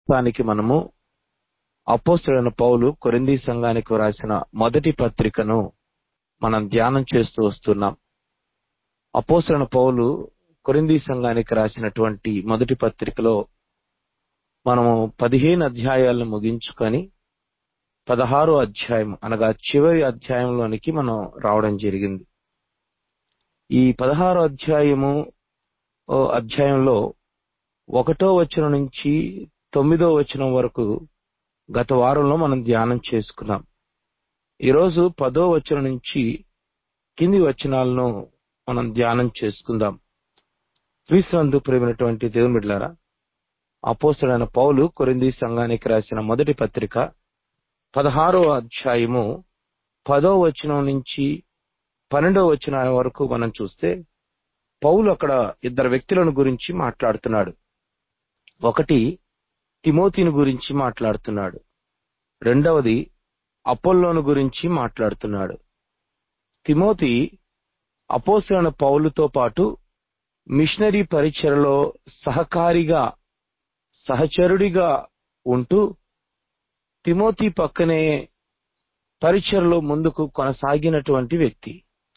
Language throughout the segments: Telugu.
ప్రస్తుతానికి మనము అపోస్తుడైన పౌలు కొరింథీ సంఘానికి వ్రాసిన మొదటి పత్రికను మనం ధ్యానం చేస్తూ వస్తున్నాం అపోస్తుడైన పౌలు కొరింథీ సంఘానికి రాసినటువంటి మొదటి పత్రికలో మనము పదిహేను అధ్యాయాలను ముగించుకొని పదహారో అధ్యాయం అనగా చివరి అధ్యాయంలోనికి మనం రావడం జరిగింది ఈ పదహారో అధ్యాయము ఓ అధ్యాయంలో ఒకటో వచనం నుంచి తొమ్మిదో వచనం వరకు గత వారంలో మనం ధ్యానం చేసుకున్నాం ఈరోజు పదో వచనం నుంచి కింది వచనాలను మనం ధ్యానం చేసుకుందాం క్రీస్తునందు ప్రేమైనటువంటి దేవుని బిడ్డలారా అపోస్తుడైన పౌలు కొరింది సంఘానికి రాసిన మొదటి పత్రిక పదహారో అధ్యాయము పదో వచనం నుంచి పన్నెండో వచనం వరకు మనం చూస్తే పౌలు అక్కడ ఇద్దరు వ్యక్తులను గురించి మాట్లాడుతున్నాడు ఒకటి తిమోతిని గురించి మాట్లాడుతున్నాడు రెండవది అపోల్లోను గురించి మాట్లాడుతున్నాడు తిమోతి అపోసరైన పౌలుతో పాటు మిషనరీ పరిచయలో సహకారిగా సహచరుడిగా ఉంటూ తిమోతి పక్కనే పరిచయలో ముందుకు కొనసాగినటువంటి వ్యక్తి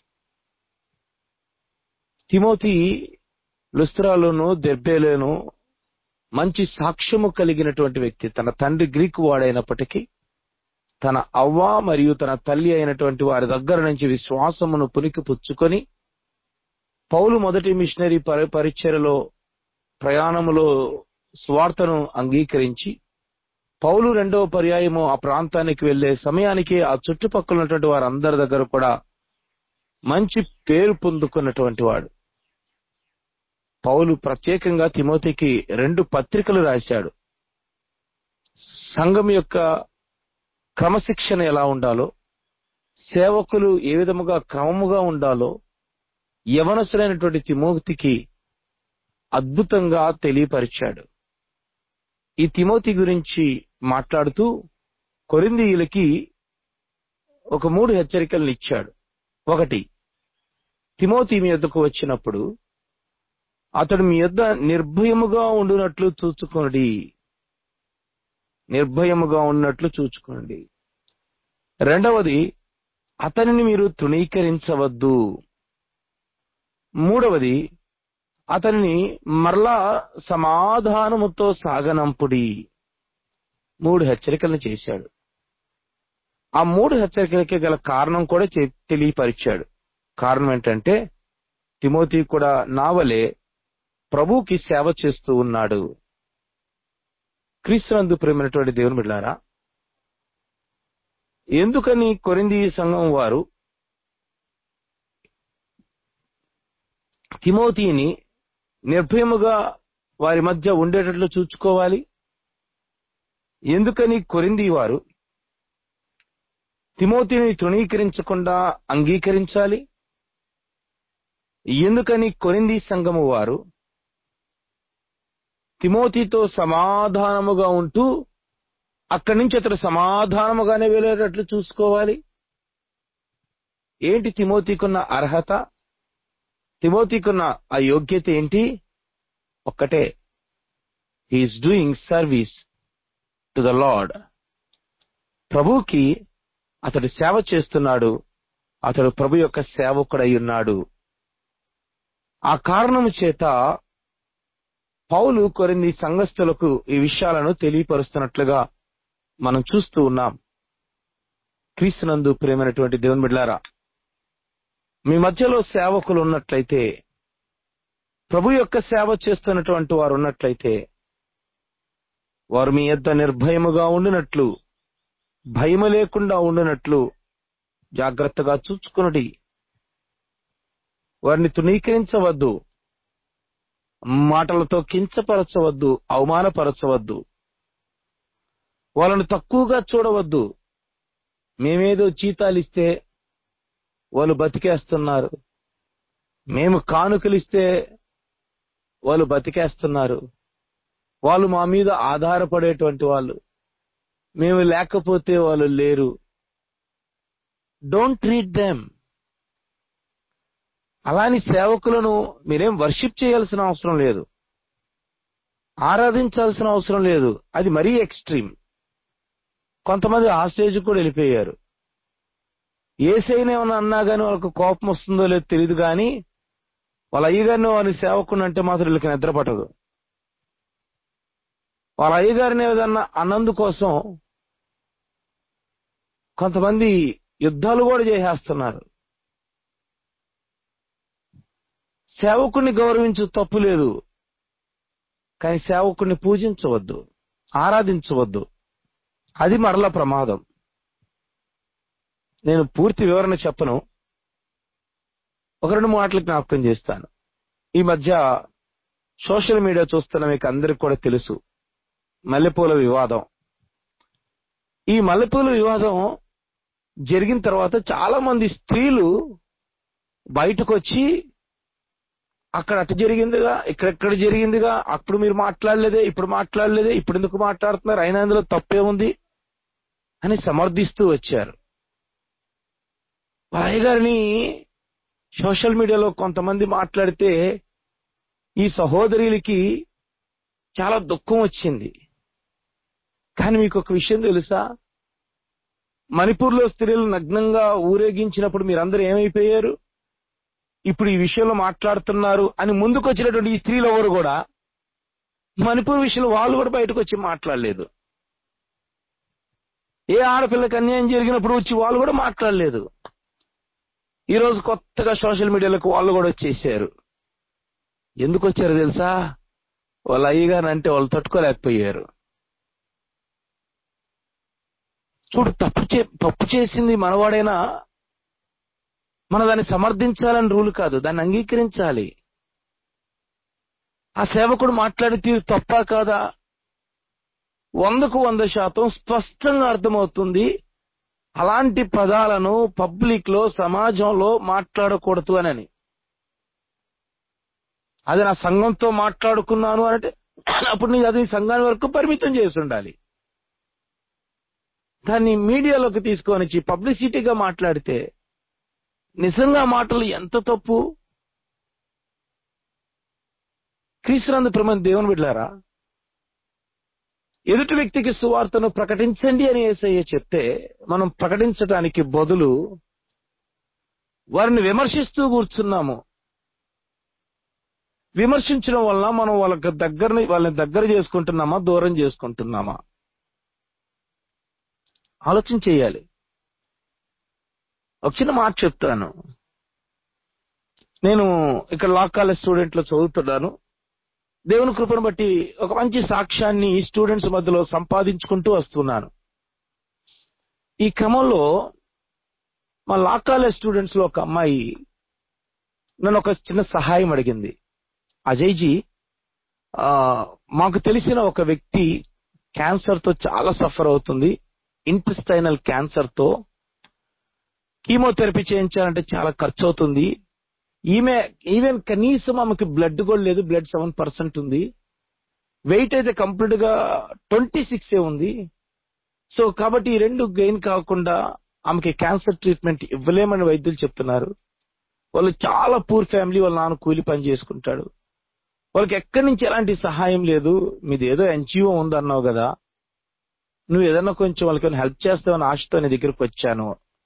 తిమోతి లుస్త్రాలోను దెబ్బేలోను మంచి సాక్ష్యము కలిగినటువంటి వ్యక్తి తన తండ్రి గ్రీకు వాడైనప్పటికీ తన అవ్వ మరియు తన తల్లి అయినటువంటి వారి దగ్గర నుంచి విశ్వాసమును పునికి పుచ్చుకొని పౌలు మొదటి మిషనరీ పరిచయలో ప్రయాణములో స్వార్థను అంగీకరించి పౌలు రెండవ పర్యాయము ఆ ప్రాంతానికి వెళ్లే సమయానికి ఆ చుట్టుపక్కల ఉన్నటువంటి వారందరి దగ్గర కూడా మంచి పేరు పొందుకున్నటువంటి వాడు పౌలు ప్రత్యేకంగా తిమోతికి రెండు పత్రికలు రాశాడు సంఘం యొక్క క్రమశిక్షణ ఎలా ఉండాలో సేవకులు ఏ విధముగా క్రమముగా ఉండాలో యవనసులైనటువంటి తిమోతికి అద్భుతంగా తెలియపరిచాడు ఈ తిమోతి గురించి మాట్లాడుతూ కొరిందీయులకి ఒక మూడు హెచ్చరికలను ఇచ్చాడు ఒకటి తిమోతి మీ యొద్దకు వచ్చినప్పుడు అతడు మీ యొద్ద నిర్భయముగా ఉండునట్లు చూచుకోండి నిర్భయముగా ఉన్నట్లు చూచుకోండి రెండవది అతనిని మీరు తృణీకరించవద్దు మూడవది అతనిని మరలా సమాధానముతో సాగనంపుడి మూడు హెచ్చరికలను చేశాడు ఆ మూడు హెచ్చరికలకి గల కారణం కూడా తెలియపరిచాడు కారణం ఏంటంటే తిమోతి కూడా నావలే ప్రభుకి సేవ చేస్తూ ఉన్నాడు క్రీస్తునందు ప్రేమైనటువంటి దేవుని బిడ్డారా ఎందుకని కొరింది సంఘం వారు తిమోతిని నిర్భయముగా వారి మధ్య ఉండేటట్లు చూచుకోవాలి ఎందుకని కొరింది వారు తిమోతిని తృణీకరించకుండా అంగీకరించాలి ఎందుకని కొరింది సంఘము వారు తిమోతితో సమాధానముగా ఉంటూ అక్కడి నుంచి అతడు సమాధానముగానే వెళ్ళేటట్లు చూసుకోవాలి ఏంటి తిమోతికున్న అర్హత తిమోతికున్న ఆ యోగ్యత ఏంటి ఒక్కటే he is doing service to the lord ప్రభుకి అతడు సేవ చేస్తున్నాడు అతడు ప్రభు యొక్క సేవకుడై ఉన్నాడు ఆ కారణము చేత పౌలు కొరింది సంఘస్థులకు ఈ విషయాలను తెలియపరుస్తున్నట్లుగా మనం చూస్తూ ఉన్నాం క్రీస్తునందు ప్రేమైనటువంటి దేవుని బిడ్లారా మీ మధ్యలో సేవకులు ఉన్నట్లయితే ప్రభు యొక్క సేవ చేస్తున్నటువంటి వారు ఉన్నట్లయితే వారు మీ యొద్ద నిర్భయముగా ఉండినట్లు భయము లేకుండా ఉండినట్లు జాగ్రత్తగా చూచుకునుడి వారిని తునీకరించవద్దు మాటలతో కించపరచవద్దు అవమానపరచవద్దు వాళ్ళను తక్కువగా చూడవద్దు మేమేదో జీతాలిస్తే వాళ్ళు బతికేస్తున్నారు మేము కానుకలిస్తే వాళ్ళు బతికేస్తున్నారు వాళ్ళు మా మీద ఆధారపడేటువంటి వాళ్ళు మేము లేకపోతే వాళ్ళు లేరు డోంట్ ట్రీట్ దెమ్ అలాని సేవకులను మీరేం వర్షిప్ చేయాల్సిన అవసరం లేదు ఆరాధించాల్సిన అవసరం లేదు అది మరీ ఎక్స్ట్రీమ్ కొంతమంది ఆ స్టేజ్ కూడా వెళ్ళిపోయారు ఏసైనా ఏమన్నా అన్నా గానీ వాళ్ళకు కోపం వస్తుందో లేదో తెలియదు కానీ వాళ్ళ అయ్యగారిని వారి సేవకుని అంటే మాత్రం వీళ్ళకి నిద్ర పట్టదు వాళ్ళ అయ్యగారిని ఏదన్నా అన్నందుకోసం కొంతమంది యుద్ధాలు కూడా చేసేస్తున్నారు సేవకుని గౌరవించు తప్పు లేదు కానీ సేవకుని పూజించవద్దు ఆరాధించవద్దు అది మరల ప్రమాదం నేను పూర్తి వివరణ చెప్పను ఒక రెండు మాటలు జ్ఞాపకం చేస్తాను ఈ మధ్య సోషల్ మీడియా చూస్తున్న మీకు అందరికి కూడా తెలుసు మల్లెపూల వివాదం ఈ మల్లెపూల వివాదం జరిగిన తర్వాత చాలా మంది స్త్రీలు బయటకు వచ్చి అక్కడ అటు జరిగిందిగా ఇక్కడెక్కడ జరిగిందిగా అప్పుడు మీరు మాట్లాడలేదే ఇప్పుడు మాట్లాడలేదే ఇప్పుడు ఎందుకు మాట్లాడుతున్నారు అయినా అందులో తప్పే ఉంది అని సమర్థిస్తూ వచ్చారు బాయ్ గారిని సోషల్ మీడియాలో కొంతమంది మాట్లాడితే ఈ సహోదరులకి చాలా దుఃఖం వచ్చింది కానీ మీకు ఒక విషయం తెలుసా మణిపూర్లో స్త్రీలు నగ్నంగా ఊరేగించినప్పుడు మీరందరూ ఏమైపోయారు ఇప్పుడు ఈ విషయంలో మాట్లాడుతున్నారు అని ముందుకు వచ్చినటువంటి ఈ స్త్రీలు ఎవరు కూడా మణిపూర్ విషయంలో వాళ్ళు కూడా బయటకు వచ్చి మాట్లాడలేదు ఏ ఆడపిల్లకి అన్యాయం జరిగినప్పుడు వచ్చి వాళ్ళు కూడా మాట్లాడలేదు ఈ రోజు కొత్తగా సోషల్ మీడియాలకు వాళ్ళు కూడా వచ్చేసారు ఎందుకు వచ్చారు తెలుసా వాళ్ళ అయ్యగారు అంటే వాళ్ళు తట్టుకోలేకపోయారు చూడు తప్పు చే తప్పు చేసింది మనవాడైనా మన దాన్ని సమర్థించాలని రూల్ కాదు దాన్ని అంగీకరించాలి ఆ సేవకుడు మాట్లాడే తీరు తప్ప కాదా వందకు వంద శాతం స్పష్టంగా అర్థమవుతుంది అలాంటి పదాలను పబ్లిక్ లో సమాజంలో మాట్లాడకూడదు అని అది నా సంఘంతో మాట్లాడుకున్నాను అంటే అప్పుడు నీ అది సంఘాన్ని వరకు పరిమితం చేసి ఉండాలి దాన్ని మీడియాలోకి తీసుకొని వచ్చి పబ్లిసిటీగా మాట్లాడితే నిజంగా మాటలు ఎంత తప్పు క్రీస్తునందు ప్రమాణ దేవుని బిడ్డారా ఎదుటి వ్యక్తికి సువార్తను ప్రకటించండి అని ఏసయ్య చెప్తే మనం ప్రకటించడానికి బదులు వారిని విమర్శిస్తూ కూర్చున్నాము విమర్శించడం వల్ల మనం వాళ్ళకి దగ్గరని వాళ్ళని దగ్గర చేసుకుంటున్నామా దూరం చేసుకుంటున్నామా ఆలోచన చేయాలి ఒక చిన్న మాట చెప్తాను నేను ఇక్కడ లా కాలేజ్ స్టూడెంట్ లో చదువుతున్నాను దేవుని కృపను బట్టి ఒక మంచి సాక్ష్యాన్ని ఈ స్టూడెంట్స్ మధ్యలో సంపాదించుకుంటూ వస్తున్నాను ఈ క్రమంలో మా లా కాలేజ్ స్టూడెంట్స్ లో ఒక అమ్మాయి నన్ను ఒక చిన్న సహాయం అడిగింది అజయ్ జీ ఆ, మాకు తెలిసిన ఒక వ్యక్తి క్యాన్సర్ తో చాలా సఫర్ అవుతుంది ఇంటెస్టైనల్ క్యాన్సర్ తో కీమోథెరపీ చేయించాలంటే చాలా ఖర్చు అవుతుంది ఈమె ఈవెన్ కనీసం ఆమెకి బ్లడ్ కూడా లేదు బ్లడ్ సెవెన్ పర్సెంట్ ఉంది వెయిట్ అయితే కంప్లీట్ గా ట్వంటీ సిక్స్ ఉంది సో కాబట్టి ఈ రెండు గెయిన్ కాకుండా ఆమెకి క్యాన్సర్ ట్రీట్మెంట్ ఇవ్వలేమని వైద్యులు చెప్తున్నారు వాళ్ళు చాలా పూర్ ఫ్యామిలీ వాళ్ళ నాన్న కూలి పని చేసుకుంటాడు వాళ్ళకి ఎక్కడి నుంచి ఎలాంటి సహాయం లేదు మీది ఏదో ఎన్జిఓ ఉందన్నావు కదా నువ్వు ఏదన్నా కొంచెం వాళ్ళకి హెల్ప్ చేస్తావని ఆశతో నీ దగ్గరికి వచ్చాను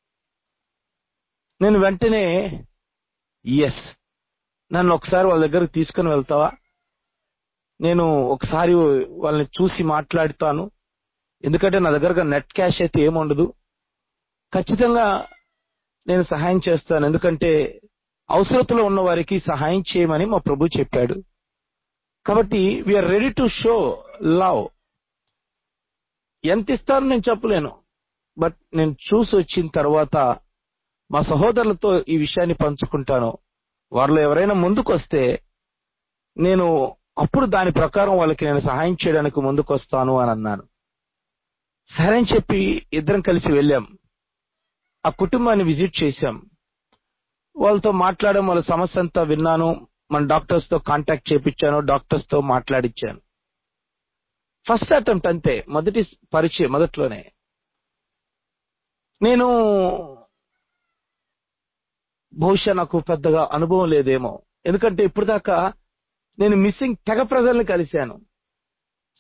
నేను వెంటనే ఎస్ నన్ను ఒకసారి వాళ్ళ దగ్గరకు తీసుకుని వెళ్తావా నేను ఒకసారి వాళ్ళని చూసి మాట్లాడుతాను ఎందుకంటే నా దగ్గర నెట్ క్యాష్ అయితే ఏముండదు ఖచ్చితంగా నేను సహాయం చేస్తాను ఎందుకంటే అవసరతలో ఉన్న వారికి సహాయం చేయమని మా ప్రభు చెప్పాడు కాబట్టి we are ready to show love ఎంత ఇస్తానో నేను చెప్పలేను బట్ నేను చూసి వచ్చిన తర్వాత మా సహోదరులతో ఈ విషయాన్ని పంచుకుంటాను వారిలో ఎవరైనా ముందుకు వస్తే నేను అప్పుడు దాని ప్రకారం వాళ్ళకి నేను సహాయం చేయడానికి ముందుకు వస్తాను అని అన్నాను సరే అని చెప్పి ఇద్దరం కలిసి వెళ్ళాం ఆ కుటుంబాన్ని విజిట్ చేశాం వాళ్ళతో మాట్లాడడం వాళ్ళ సమస్య అంతా విన్నాను మన డాక్టర్స్ తో కాంటాక్ట్ చేపించాను డాక్టర్స్ తో మాట్లాడించాను ఫస్ట్ అటెంప్ట్ అంతే మొదటి పరిచయం మొదట్లోనే నేను బహుశా నాకు పెద్దగా అనుభవం లేదేమో ఎందుకంటే ఇప్పుడు దాకా నేను మిస్సింగ్ తెగ ప్రజల్ని కలిశాను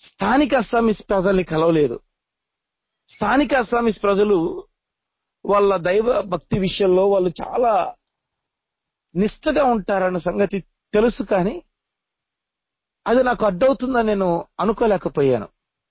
స్థానిక అస్సామీస్ ప్రజల్ని కలవలేదు స్థానిక అస్సామీస్ ప్రజలు వాళ్ళ దైవ భక్తి విషయంలో వాళ్ళు చాలా నిష్ఠగా ఉంటారన్న సంగతి తెలుసు కానీ అది నాకు అడ్డవుతుందని నేను అనుకోలేకపోయాను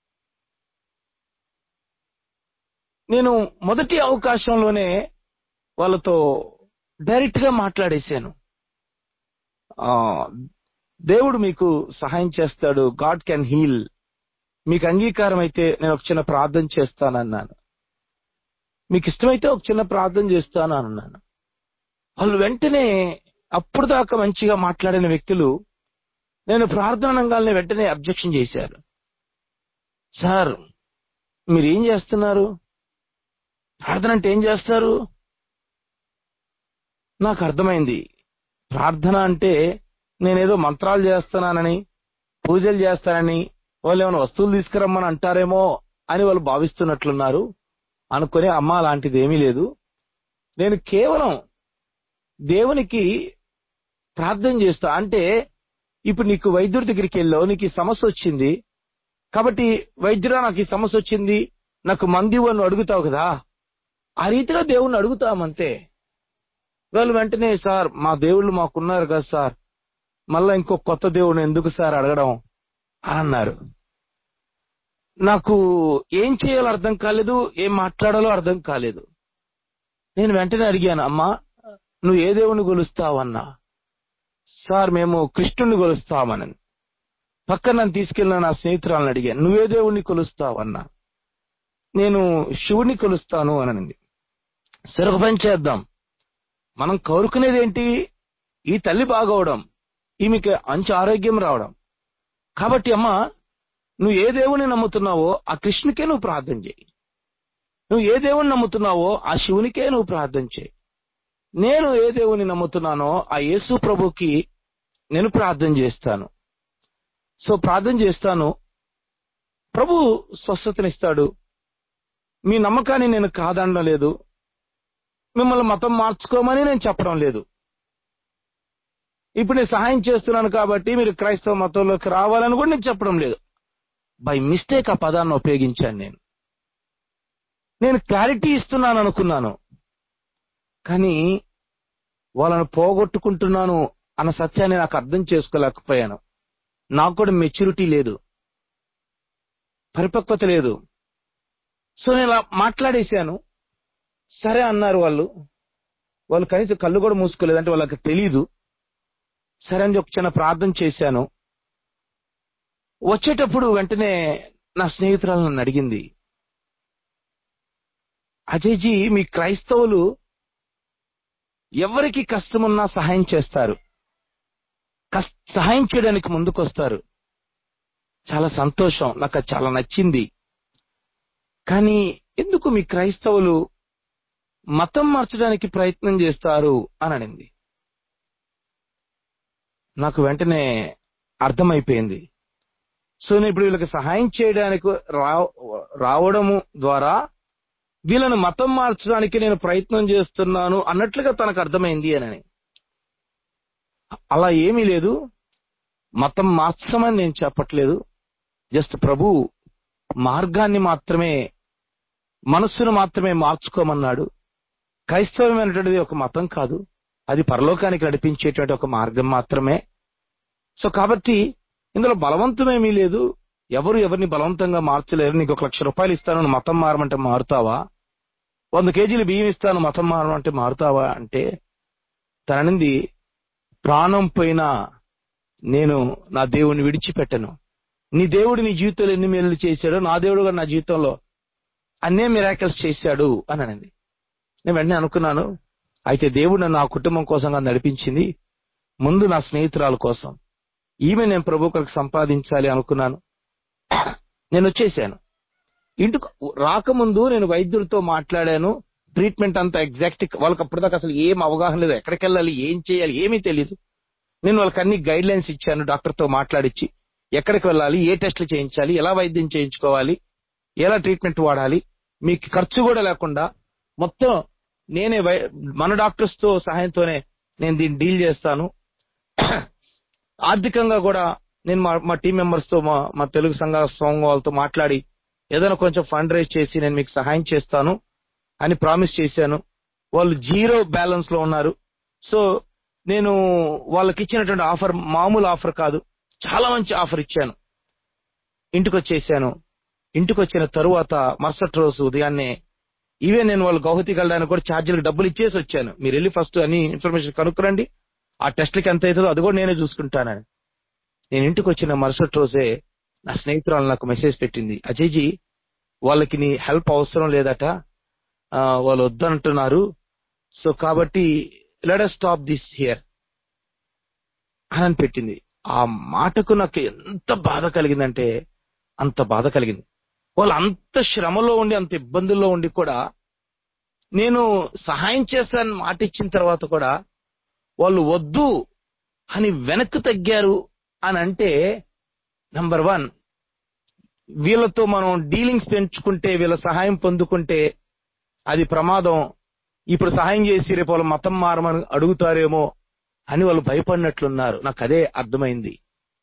నేను మొదటి అవకాశంలోనే వాళ్ళతో డైరెక్ట్ గా మాట్లాడేశాను ఆ, దేవుడు మీకు సహాయం చేస్తాడు గాడ్ కెన్ హీల్ మీకు అంగీకారం అయితే నేను ఒక చిన్న ప్రార్థన చేస్తానన్నాను మీకు ఇష్టమైతే ఒక చిన్న ప్రార్థన చేస్తాను అని అన్నాను వాళ్ళు వెంటనే అప్పుడు దాకా మంచిగా మాట్లాడిన వ్యక్తులు నేను ప్రార్థన అనగానే వెంటనే అబ్జెక్షన్ చేశారు సార్ మీరు ఏం చేస్తున్నారు ప్రార్థన అంటే ఏం చేస్తారు నాకు అర్థమైంది ప్రార్థన అంటే నేనేదో మంత్రాలు చేస్తున్నానని పూజలు చేస్తానని వాళ్ళు ఏమైనా వస్తువులు తీసుకురమ్మని అంటారేమో అని వాళ్ళు భావిస్తున్నట్లున్నారు అనుకుని అమ్మ అలాంటిది ఏమీ లేదు నేను కేవలం దేవునికి ప్రార్థన చేస్తా అంటే ఇప్పుడు నీకు వైద్యుడి దగ్గరికి వెళ్ళావు నీకు ఈ సమస్య వచ్చింది కాబట్టి వైద్యురా నాకు ఈ సమస్య వచ్చింది నాకు మంది అని అడుగుతావు కదా ఆ రీతిగా దేవుణ్ణి అడుగుతామంతే వాళ్ళు వెంటనే సార్ మా దేవుళ్ళు మాకున్నారు కదా సార్ మళ్ళా ఇంకో కొత్త దేవుడిని ఎందుకు సార్ అడగడం అని అన్నారు నాకు ఏం చేయాలో అర్థం కాలేదు ఏం మాట్లాడాలో అర్థం కాలేదు నేను వెంటనే అడిగాను అమ్మా నువ్వు ఏ దేవుణ్ణి కొలుస్తావన్నా సార్ మేము కృష్ణుని కొలుస్తామని పక్కన నన్ను తీసుకెళ్ళిన నా స్నేహితురాలను అడిగాను నువ్వే దేవుణ్ణి కొలుస్తావన్నా నేను శివుని కొలుస్తాను అనండి సరే ఒక పని చేద్దాం మనం కోరుకునేది ఏంటి ఈ తల్లి బాగవడం ఈమెకి మంచి ఆరోగ్యం రావడం కాబట్టి అమ్మా నువ్వు ఏ దేవుని నమ్ముతున్నావో ఆ కృష్ణుకే నువ్వు ప్రార్థన చేయి నువ్వు ఏ దేవుని నమ్ముతున్నావో ఆ శివునికే నువ్వు ప్రార్థన చేయి నేను ఏ దేవుని నమ్ముతున్నానో ఆ యేసు ప్రభుకి నేను ప్రార్థన చేస్తాను సో ప్రార్థన చేస్తాను ప్రభు స్వస్థతనిస్తాడు మీ నమ్మకాన్ని నేను కాదనడం లేదు మిమ్మల్ని మతం మార్చుకోమని నేను చెప్పడం లేదు ఇప్పుడు నేను సహాయం చేస్తున్నాను కాబట్టి మీరు క్రైస్తవ మతంలోకి రావాలని కూడా నేను చెప్పడం లేదు బై మిస్టేక్ ఆ పదాన్ని ఉపయోగించాను నేను నేను క్లారిటీ ఇస్తున్నాను అనుకున్నాను కానీ వాళ్ళను పోగొట్టుకుంటున్నాను అన్న సత్యాన్ని నాకు అర్థం చేసుకోలేకపోయాను నాకు కూడా మెచ్యూరిటీ లేదు పరిపక్వత లేదు సో నేను ఇలా మాట్లాడేశాను సరే అన్నారు వాళ్ళు వాళ్ళు కనీసం కళ్ళు కూడా మూసుకోలేదు అంటే వాళ్ళకి తెలీదు సరే అని ఒక చిన్న ప్రార్థన చేశాను వచ్చేటప్పుడు వెంటనే నా స్నేహితురాలు నన్ను అడిగింది అజయ్జీ మీ క్రైస్తవులు ఎవరికి కష్టమున్నా సహాయం చేస్తారు కస్- సహాయం చేయడానికి ముందుకొస్తారు చాలా సంతోషం నాకు అది చాలా నచ్చింది కానీ ఎందుకు మీ క్రైస్తవులు మతం మార్చడానికి ప్రయత్నం చేస్తారు అని అనింది నాకు వెంటనే అర్థమైపోయింది సో నేను ఇప్పుడు వీళ్ళకి సహాయం చేయడానికి రా- రావడము ద్వారా వీళ్ళని మతం మార్చడానికి నేను ప్రయత్నం చేస్తున్నాను అన్నట్లుగా తనకు అర్థమైంది అని అలా ఏమీ లేదు మతం మార్చమని నేను చెప్పట్లేదు జస్ట్ ప్రభు మార్గాన్ని మాత్రమే మనస్సును మాత్రమే మార్చుకోమన్నాడు క్రైస్తవమైనటువంటిది ఒక మతం కాదు అది పరలోకానికి నడిపించేటువంటి ఒక మార్గం మాత్రమే సో కాబట్టి ఇందులో బలవంతమేమీ లేదు ఎవరు ఎవరిని బలవంతంగా మార్చలేరు నీకు ఒక లక్ష రూపాయలు ఇస్తాను నువ్వు మతం మారమంటే మారుతావా వంద కేజీలు బియ్యం ఇస్తాను మతం మారమంటే మారుతావా అంటే తననింది ప్రాణం పోయినా నేను నా దేవుడిని విడిచిపెట్టను నీ దేవుడు నీ జీవితంలో ఎన్ని మేలు చేశాడో నా దేవుడు కూడా నా జీవితంలో అన్నే మిరాకల్స్ చేశాడు అని అనింది నేను వెంటనే అనుకున్నాను అయితే దేవుడు నన్ను నా కుటుంబం కోసంగా నడిపించింది ముందు నా స్నేహితురాల కోసం ఈమె నేను ప్రభు కొరకు సంపాదించాలి అనుకున్నాను నేను వచ్చేసాను ఇంటికి రాకముందు నేను వైద్యులతో మాట్లాడాను ట్రీట్మెంట్ అంతా ఎగ్జాక్ట్ వాళ్ళకి అప్పటిదాకా అసలు ఏం అవగాహన లేదు ఎక్కడికి వెళ్ళాలి ఏం చేయాలి ఏమీ తెలియదు నేను వాళ్ళకి అన్ని గైడ్ లైన్స్ ఇచ్చాను డాక్టర్ తో మాట్లాడిచ్చి ఎక్కడికి వెళ్ళాలి ఏ టెస్టులు చేయించాలి ఎలా వైద్యం చేయించుకోవాలి ఎలా ట్రీట్మెంట్ వాడాలి మీకు ఖర్చు కూడా లేకుండా మొత్తం నేనే వై- మన డాక్టర్స్ తో సహాయంతోనే నేను దీన్ని డీల్ చేస్తాను ఆర్థికంగా కూడా నేను మా మా టీం మెంబర్స్ తో మా మా తెలుగు సంఘ సంఘం వాళ్ళతో మాట్లాడి ఏదైనా కొంచెం ఫండ్ రైజ్ చేసి నేను మీకు సహాయం చేస్తాను అని ప్రామిస్ చేశాను వాళ్ళు జీరో బ్యాలెన్స్ లో ఉన్నారు సో నేను వాళ్ళకి ఇచ్చినటువంటి ఆఫర్ మామూలు ఆఫర్ కాదు చాలా మంచి ఆఫర్ ఇచ్చాను ఇంటికి వచ్చేసాను ఇంటికి వచ్చిన తరువాత మరుసటి రోజు ఉదయాన్నే ఇవే నేను వాళ్ళు గౌహతికి వెళ్ళడానికి కూడా ఛార్జీలకు డబ్బులు ఇచ్చేసి వచ్చాను మీరు వెళ్ళి ఫస్ట్ అన్ని ఇన్ఫర్మేషన్ కనుక్కురండి ఆ టెస్ట్లకి ఎంత అవుతుందో అది కూడా నేనే చూసుకుంటానని నేను ఇంటికి వచ్చిన మరుసటి రోజే నా స్నేహితురాలు నాకు మెసేజ్ పెట్టింది అజయ్జీ వాళ్ళకి నీ హెల్ప్ అవసరం లేదట ఆ, వాళ్ళు వద్దంటున్నారు సో కాబట్టి లెట్ స్టాప్ దిస్ హియర్ అని పెట్టింది ఆ మాటకు నాకు ఎంత బాధ కలిగిందంటే అంత బాధ కలిగింది వాళ్ళు అంత శ్రమలో ఉండి అంత ఇబ్బందుల్లో ఉండి కూడా నేను సహాయం చేస్తానని మాట ఇచ్చిన తర్వాత కూడా వాళ్ళు వద్దు అని వెనక్కి తగ్గారు అని అంటే నంబర్ వన్ వీళ్ళతో మనం డీలింగ్స్ పెంచుకుంటే వీళ్ళ సహాయం పొందుకుంటే అది ప్రమాదం ఇప్పుడు సహాయం చేసి రేపు వాళ్ళు మతం మారమని అడుగుతారేమో అని వాళ్ళు భయపడినట్లున్నారు నాకు అదే అర్థమైంది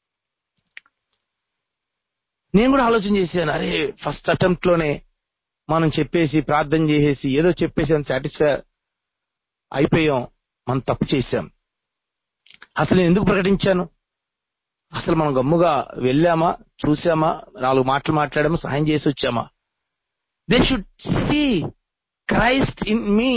నేను కూడా ఆలోచన చేశాను అరే ఫస్ట్ అటెంప్ట్ లోనే మనం చెప్పేసి ప్రార్థన చేసేసి ఏదో చెప్పేసి సాటిస్ఫై అయిపోయాం మనం తప్పు చేశాం అసలు నేను ఎందుకు ప్రకటించాను అసలు మనం గమ్ముగా వెళ్ళామా చూసామా నాలుగు మాటలు మాట్లాడామా సహాయం చేసి వచ్చామా they should see Christ in me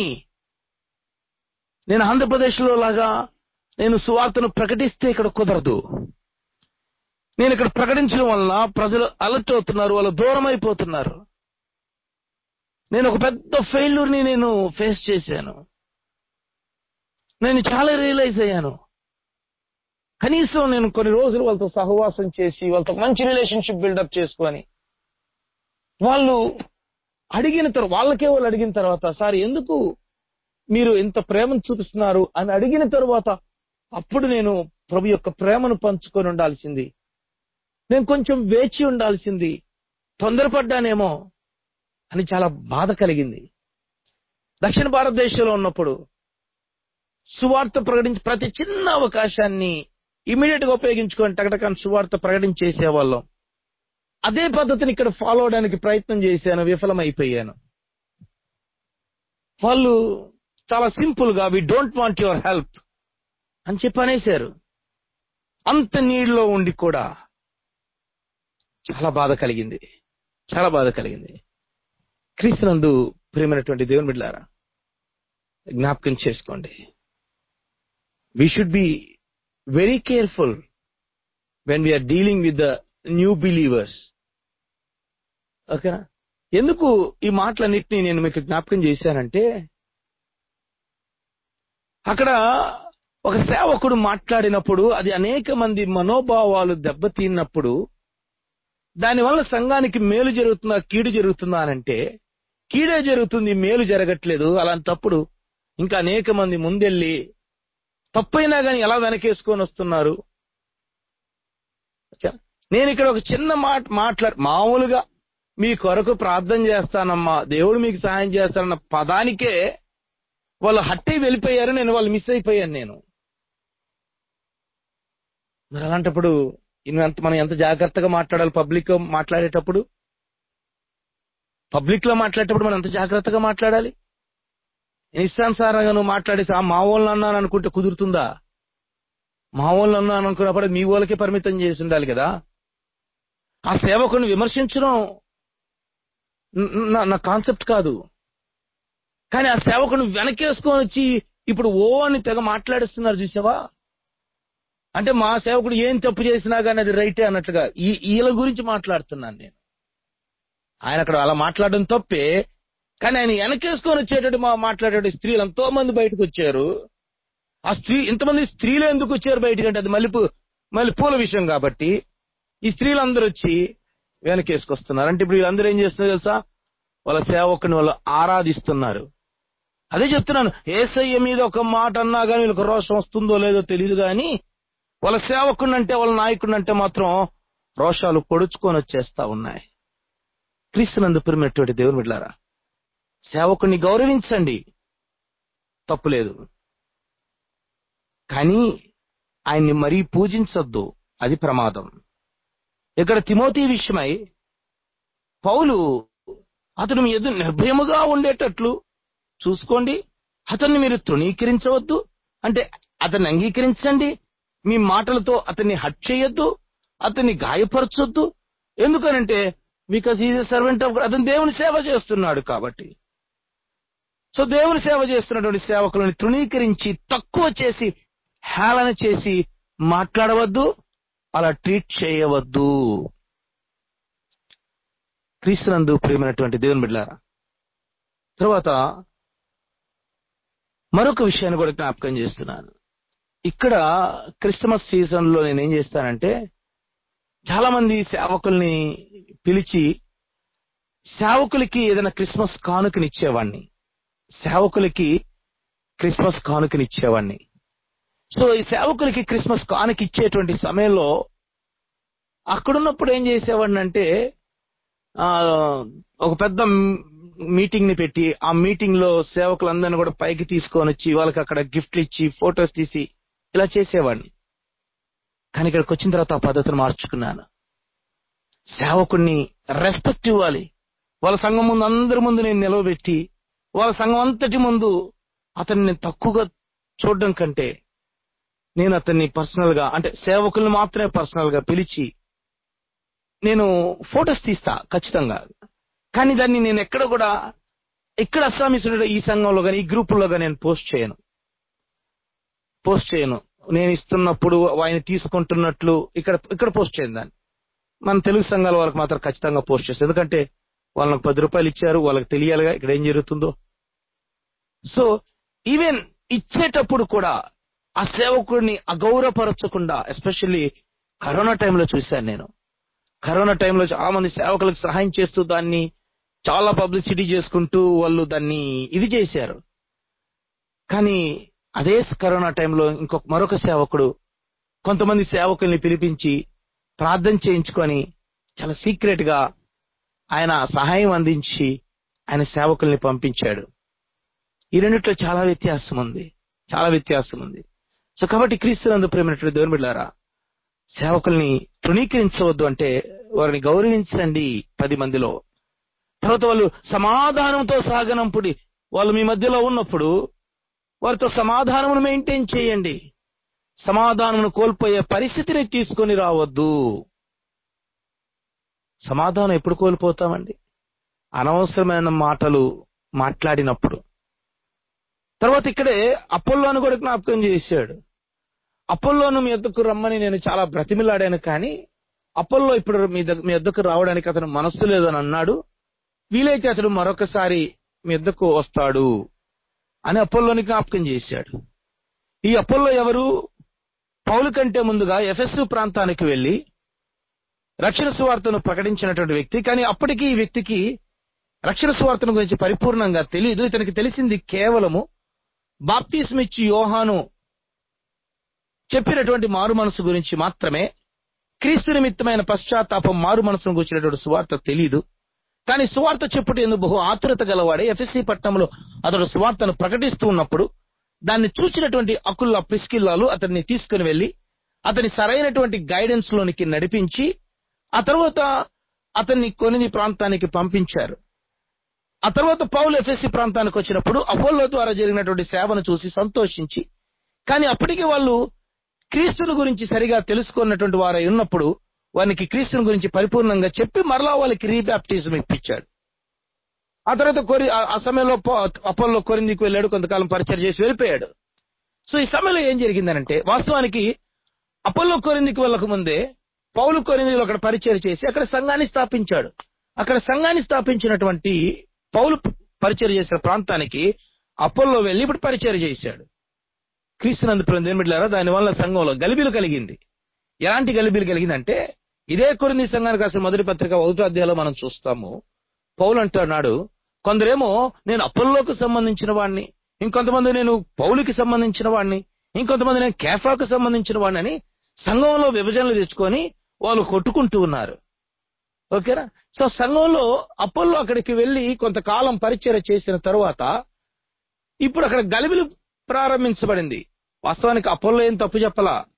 నేను ఆంధ్రప్రదేశ్ లో లాగా నేను సువార్తను ప్రకటిస్తే ఇక్కడ కుదరదు నేను ఇక్కడ ప్రకటించడం వలన ప్రజలు అలర్ట్ అవుతున్నారు వాళ్ళు దూరం అయిపోతున్నారు నేను ఒక పెద్ద ఫెయిల్యూర్ ని నేను ఫేస్ చేశాను నేను చాలా రియలైజ్ అయ్యాను కనీసం నేను కొన్ని రోజులు వాళ్ళతో సహవాసం చేసి వాళ్ళతో మంచి రిలేషన్షిప్ బిల్డప్ చేసుకొని వాళ్ళు అడిగిన తర్వాత వాళ్ళకే వాళ్ళు అడిగిన తర్వాత సార్ ఎందుకు మీరు ఇంత ప్రేమను చూపిస్తున్నారు అని అడిగిన తరువాత అప్పుడు నేను ప్రభు యొక్క ప్రేమను పంచుకొని ఉండాల్సింది నేను కొంచెం వేచి ఉండాల్సింది తొందరపడ్డానేమో అని చాలా బాధ కలిగింది దక్షిణ భారతదేశంలో ఉన్నప్పుడు సువార్త ప్రకటించి ప్రతి చిన్న అవకాశాన్ని ఇమీడియట్ గా ఉపయోగించుకొని టకటకాన్ని సువార్త ప్రకటించేసేవాళ్ళం అదే పద్ధతిని ఇక్కడ ఫాలో అవడానికి ప్రయత్నం చేశాను విఫలమైపోయాను వాళ్ళు చాలా సింపుల్ గా we don't want your help అని చెప్పి అనేశారు అంత నీళ్ళలో ఉండి కూడా చాలా బాధ కలిగింది చాలా బాధ కలిగింది క్రీస్తునందు ప్రియమైనటువంటి దేవుని బిడ్డారా జ్ఞాపకం చేసుకోండి we should be very careful when we are dealing with the new believers ఓకేనా ఎందుకు ఈ మాటలన్నింటినీ నేను మీకు జ్ఞాపకం చేశానంటే అక్కడ ఒక సేవకుడు మాట్లాడినప్పుడు అది అనేక మంది మనోభావాలు దెబ్బతిన్నప్పుడు దానివల్ల సంఘానికి మేలు జరుగుతుందా కీడు జరుగుతుందా అనంటే కీడే జరుగుతుంది మేలు జరగట్లేదు అలాంటప్పుడు ఇంకా అనేక మంది ముందెళ్ళి తప్పైనా గాని ఎలా వెనకేసుకొని వస్తున్నారు నేను ఇక్కడ ఒక చిన్న మాట మాట్లా మామూలుగా మీ కొరకు ప్రార్థన చేస్తానమ్మా దేవుడు మీకు సహాయం చేస్తానన్న పదానికే వాళ్ళు హట్టి వెళ్ళిపోయారు నేను వాళ్ళు మిస్ అయిపోయాను నేను మరి అలాంటప్పుడు ఎంత మనం ఎంత జాగ్రత్తగా మాట్లాడాలి పబ్లిక్ మాట్లాడేటప్పుడు పబ్లిక్ లో మాట్లాడేటప్పుడు మనం ఎంత జాగ్రత్తగా మాట్లాడాలి ఇష్టానుసారంగా నువ్వు మాట్లాడేసి ఆ మా వాళ్ళని అన్నాను అనుకుంటే కుదురుతుందా మా వాళ్ళని అన్నాను అనుకున్నప్పుడు మీ వాళ్ళకే పరిమితం చేసి ఉండాలి కదా ఆ సేవకుని విమర్శించడం నా కాన్సెప్ట్ కాదు కానీ ఆ సేవకుని వెనకేసుకొని వచ్చి ఇప్పుడు ఓ అని తెగ మాట్లాడిస్తున్నారు చూసావా అంటే మా సేవకుడు ఏం తప్పు చేసినా కానీ అది రైటే అన్నట్లుగా ఈ వీళ్ళ గురించి మాట్లాడుతున్నాను నేను ఆయన అక్కడ అలా మాట్లాడడం తప్పే కానీ ఆయన వెనకేసుకొని వచ్చేటట్టు మా మాట్లాడే స్త్రీలు ఎంతో మంది బయటకు వచ్చారు ఆ స్త్రీ ఇంతమంది స్త్రీలు ఎందుకు వచ్చారు బయటకు అంటే అది మళ్ళీ మళ్ళీ పూల విషయం కాబట్టి ఈ స్త్రీలందరూ వచ్చి వెనకేసుకొస్తున్నారు అంటే ఇప్పుడు వీళ్ళందరూ ఏం చేస్తున్నారు తెలుసా వాళ్ళ సేవకుని వాళ్ళు ఆరాధిస్తున్నారు అదే చెప్తున్నాను ఏసయ్య మీద ఒక మాట అన్నా కానీ వీళ్ళకి రోషం వస్తుందో లేదో తెలియదు కానీ వాళ్ళ సేవకుని అంటే వాళ్ళ నాయకుడిని అంటే మాత్రం రోషాలు పొడుచుకొని వచ్చేస్తా ఉన్నాయి క్రీస్తునందు ప్రిమినటువంటి దేవుని బిడ్డారా సేవకుని గౌరవించండి తప్పులేదు కానీ ఆయన్ని మరీ పూజించొద్దు అది ప్రమాదం ఇక్కడ తిమోతి విషయమై పౌలు అతను మీ ఎదురు నిర్భయముగా ఉండేటట్లు చూసుకోండి అతన్ని మీరు తృణీకరించవద్దు అంటే అతన్ని అంగీకరించండి మీ మాటలతో అతన్ని హట్ చేయొద్దు అతన్ని గాయపరచొద్దు ఎందుకనంటే because is a servant of అతను దేవుని సేవ చేస్తున్నాడు కాబట్టి సో దేవుని సేవ చేస్తున్నటువంటి సేవకులను తృణీకరించి తక్కువ చేసి హేళన చేసి మాట్లాడవద్దు అలా ట్రీట్ చేయవద్దు క్రీస్తునందు ప్రియమైనటువంటి దేవుని బిడ్డారా తర్వాత మరొక విషయాన్ని కూడా జ్ఞాపకం చేస్తున్నాను ఇక్కడ క్రిస్మస్ సీజన్ లో నేను ఏం చేస్తానంటే చాలా మంది సేవకుల్ని పిలిచి సేవకులకి ఏదైనా క్రిస్మస్ కానుకనిచ్చేవాడిని సేవకులకి క్రిస్మస్ కానుకనిచ్చేవాడిని సో ఈ సేవకులకి క్రిస్మస్ కానుక ఇచ్చేటువంటి సమయంలో అక్కడున్నప్పుడు ఏం చేసేవాడిని అంటే ఆ, ఒక పెద్ద మీటింగ్ ని పెట్టి ఆ మీటింగ్ లో సేవకులందరినీ కూడా పైకి తీసుకొని వచ్చి వాళ్ళకి అక్కడ గిఫ్ట్లు ఇచ్చి ఫొటోస్ తీసి ఇలా చేసేవాడిని కానీ ఇక్కడికి వచ్చిన తర్వాత ఆ పద్ధతిని మార్చుకున్నాను సేవకుడిని రెస్పెక్ట్ ఇవ్వాలి వాళ్ళ సంఘం ముందు అందరి ముందు నేను నిలవబెట్టి వాళ్ళ సంఘం అంతటి ముందు అతన్ని నేను తక్కువగా చూడడం కంటే నేను అతన్ని పర్సనల్ గా అంటే సేవకుల్ని మాత్రమే పర్సనల్ గా పిలిచి నేను ఫొటోస్ తీస్తా ఖచ్చితంగా కానీ దాన్ని నేను ఎక్కడ కూడా ఇక్కడ అస్సామీసుడు ఈ సంఘంలో కానీ ఈ గ్రూపుల్లో కానీ నేను పోస్ట్ చేయను పోస్ట్ చేయను నేను ఇస్తున్నప్పుడు ఆయన తీసుకుంటున్నట్లు ఇక్కడ ఇక్కడ పోస్ట్ చేయను దాన్ని మన తెలుగు సంఘాల వాళ్ళకి మాత్రం ఖచ్చితంగా పోస్ట్ చేస్తాను ఎందుకంటే వాళ్ళకి పది రూపాయలు ఇచ్చారు వాళ్ళకి తెలియాలిగా ఇక్కడ ఏం జరుగుతుందో సో ఈవెన్ ఇచ్చేటప్పుడు కూడా ఆ సేవకుడిని అగౌరవపరచకుండా ఎస్పెషల్లీ కరోనా టైంలో చూశాను నేను కరోనా టైంలో చాలా మంది సేవకులకు సహాయం చేస్తూ దాన్ని చాలా పబ్లిసిటీ చేసుకుంటూ వాళ్ళు దాన్ని ఇది చేశారు కానీ అదే కరోనా టైంలో ఇంకొక మరొక సేవకుడు కొంతమంది సేవకుల్ని పిలిపించి ప్రార్థన చేయించుకొని చాలా సీక్రెట్ గా ఆయన సహాయం అందించి ఆయన సేవకుల్ని పంపించాడు ఈ రెండిట్లో చాలా వ్యత్యాసం ఉంది చాలా వ్యత్యాసం ఉంది సో కాబట్టి క్రీస్తునందు ప్రేమైనటువంటి దేవుని బిడ్డారా సేవకుల్ని తృణీకరించవద్దు అంటే వారిని గౌరవించండి పది మందిలో తర్వాత వాళ్ళు సమాధానంతో సాగనంపుడి వాళ్ళు మీ మధ్యలో ఉన్నప్పుడు వారితో సమాధానమును మెయింటైన్ చేయండి సమాధానమును కోల్పోయే పరిస్థితిని తీసుకొని రావద్దు సమాధానం ఎప్పుడు కోల్పోతామండి అనవసరమైన మాటలు మాట్లాడినప్పుడు తర్వాత ఇక్కడే అపోల్లోను కూడా జ్ఞాపకం చేశాడు అపోల్లోను మీ ఎద్దకు రమ్మని నేను చాలా బ్రతిమిలాడాను కానీ అపోల్లో ఇప్పుడు మీ దగ్గ- మీ ఎద్దకు రావడానికి అతను మనస్సు లేదని అన్నాడు వీలైతే అతడు మరొకసారి మీ ఎద్దకు వస్తాడు అని అపోల్లోని జ్ఞాపకం చేశాడు ఈ అపోల్లో ఎవరు పౌలు కంటే ముందుగా ఎఫెస్సు ప్రాంతానికి వెళ్లి రక్షణ సువార్తను ప్రకటించినటువంటి వ్యక్తి కానీ అప్పటికి ఈ వ్యక్తికి రక్షణ సువార్తను గురించి పరిపూర్ణంగా తెలియదు ఇతనికి తెలిసింది కేవలము బాప్తిస్మిచ్చి యోహాను చెప్పినటువంటి మారు మనసు గురించి మాత్రమే క్రీస్తు నిమిత్తమైన పశ్చాత్తాపం మారు మనసును గురించినటువంటి సువార్త తెలియదు కానీ సువార్త చెప్పుట ఎందుకు బహు ఆతురత గలవాడే ఎఫ్ఎస్సి పట్టణంలో అతడు సువార్తను ప్రకటిస్తూ ఉన్నప్పుడు దాన్ని చూసినటువంటి అకుల్లా ప్రిస్కిల్లాలు అతన్ని తీసుకుని వెళ్లి అతని సరైనటువంటి గైడెన్స్ లోనికి నడిపించి ఆ తర్వాత అతన్ని కొన్ని ప్రాంతానికి పంపించారు ఆ తర్వాత పౌలు ఎఫ్ఎస్సి ప్రాంతానికి వచ్చినప్పుడు అపోల్లో ద్వారా జరిగినటువంటి సేవను చూసి సంతోషించి కానీ అప్పటికి వాళ్ళు క్రీస్తుని గురించి సరిగా తెలుసుకున్నటువంటి వారై ఉన్నప్పుడు వారికి క్రీస్తుని గురించి పరిపూర్ణంగా చెప్పి మరలా వాళ్ళకి రీబ్యాప్టిజం ఇప్పించాడు ఆ తర్వాత కొరి ఆ- ఆ సమయంలో పో- అపోల్లో కొరిందికి వెళ్ళాడు కొంతకాలం పరిచయం చేసి వెళ్ళిపోయాడు సో ఈ సమయంలో ఏం జరిగిందనంటే వాస్తవానికి అపోల్లో కొరిందికి వెళ్ళక ముందే పౌలు కొరిందిలో అక్కడ పరిచయం చేసి అక్కడ సంఘాన్ని స్థాపించాడు అక్కడ సంఘాన్ని స్థాపించినటువంటి పౌలు పరిచయం చేసిన ప్రాంతానికి అపోల్లో వెళ్ళి ఇప్పుడు పరిచయం చేశాడు క్రీస్తునందు దేవుని బిడ్డలారా దానివల్ల సంఘంలో గలిబిలు కలిగింది ఎలాంటి గలిబిలు కలిగిందంటే ఇదే కొరింది సంఘానికి రాసిన మొదటి పత్రిక ఒకటో అధ్యాయంలో మనం చూస్తాము పౌలు అంటున్నాడు కొందరేమో నేను అపోల్లోకి సంబంధించిన వాడిని ఇంకొంతమంది నేను పౌలుకి సంబంధించిన వాడిని ఇంకొంతమంది నేను కేఫాకు సంబంధించిన వాడిని అని సంఘంలో విభజనలు తెచ్చుకొని వాళ్ళు కొట్టుకుంటూ ఉన్నారు ఓకేనా సో సంఘంలో అపోల్లో అక్కడికి వెళ్లి కొంతకాలం పరిచయం చేసిన తరువాత ఇప్పుడు అక్కడ గలిబిలు ప్రారంభించబడింది వాస్తవానికి అపోల్లో ఏం తప్పు చెప్పలా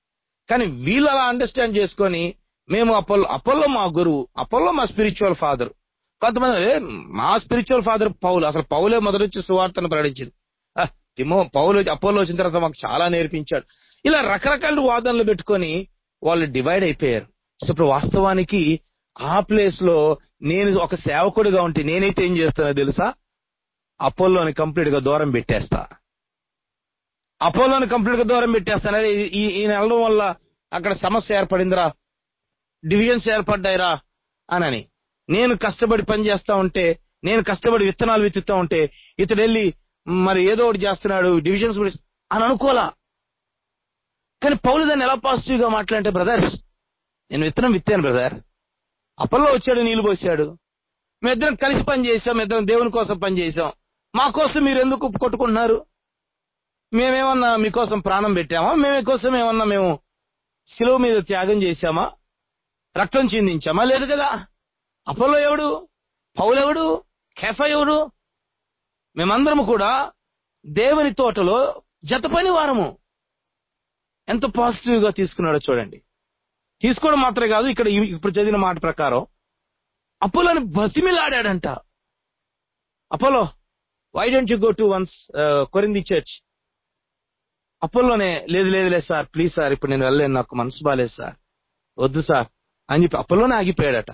కానీ వీళ్ళు అలా అండర్స్టాండ్ చేసుకొని మేము అపోలో అపోలో మా గురువు అపోలో మా స్పిరిచువల్ ఫాదర్ కొంతమంది "ఏ, మా స్పిరిచువల్ ఫాదర్ పౌలు అసలు పౌలే మొదటి సువార్తను ప్రకటించింది "ఆ, తిమో పౌలు అపోలో వచ్చిన తర్వాత మాకు చాలా నేర్పించాడు ఇలా రకరకాల వాదనలు పెట్టుకొని వాళ్ళు డివైడ్ అయిపోయారు సో ఇప్పుడు వాస్తవానికి ఆ ప్లేస్ లో నేను ఒక సేవకుడిగా ఉంటే నేనైతే ఏం చేస్తానో తెలుసా అపోలోని కంప్లీట్ గా దూరం పెట్టేస్తా అపోలోని కంప్లీట్ గా దూరం పెట్టేస్తాను అరే, ఈ ఈ వెళ్ళడం వల్ల అక్కడ సమస్య ఏర్పడిందిరా డివిజన్స్ ఏర్పడ్డాయిరా అనని నేను కష్టపడి పని చేస్తా ఉంటే నేను కష్టపడి విత్తనాలు విత్తుతా ఉంటే ఇతడు వెళ్ళి మరి ఏదో ఒకటి చేస్తున్నాడు డివిజన్స్ గురించి అని అనుకోలా కానీ పౌలు దాన్ని ఎలా పాజిటివ్ గా మాట్లాడంటే బ్రదర్ నేను విత్తనం విత్తాను బ్రదర్ అప్పల్లో వచ్చాడు నీళ్లు పోసాడు మేమిద్దరం కలిసి పని చేసాం ఇద్దరం దేవుని కోసం పని చేసాం మా కోసం మీరు ఎందుకు కొట్టుకుంటున్నారు మేమేమన్నా మీకోసం ప్రాణం పెట్టామా మేము కోసం ఏమన్నా మేము శిలువ మీద త్యాగం చేశామా రక్తం చిందించామా లేదు కదా అపోలో ఎవడు పౌలెవడు కెఫా ఎవడు మేమందరము కూడా దేవుని తోటలో జత పని వారము ఎంత పాజిటివ్ గా తీసుకున్నాడో చూడండి తీసుకోవడం మాత్రమే కాదు ఇక్కడ ఇవి- ఇప్పుడు చదివిన మాట ప్రకారం అపోలోని బతిమిలాడాడంట Apollo why don't you go to once Corinth church అపోలోనే లేదు లేదు లేదు సార్ ప్లీజ్ సార్ ఇప్పుడు నేను వెళ్ళలేను నాకు మనసు బాలేదు సార్ వద్దు సార్ అని చెప్పి అపోలోనే ఆగిపోయాడట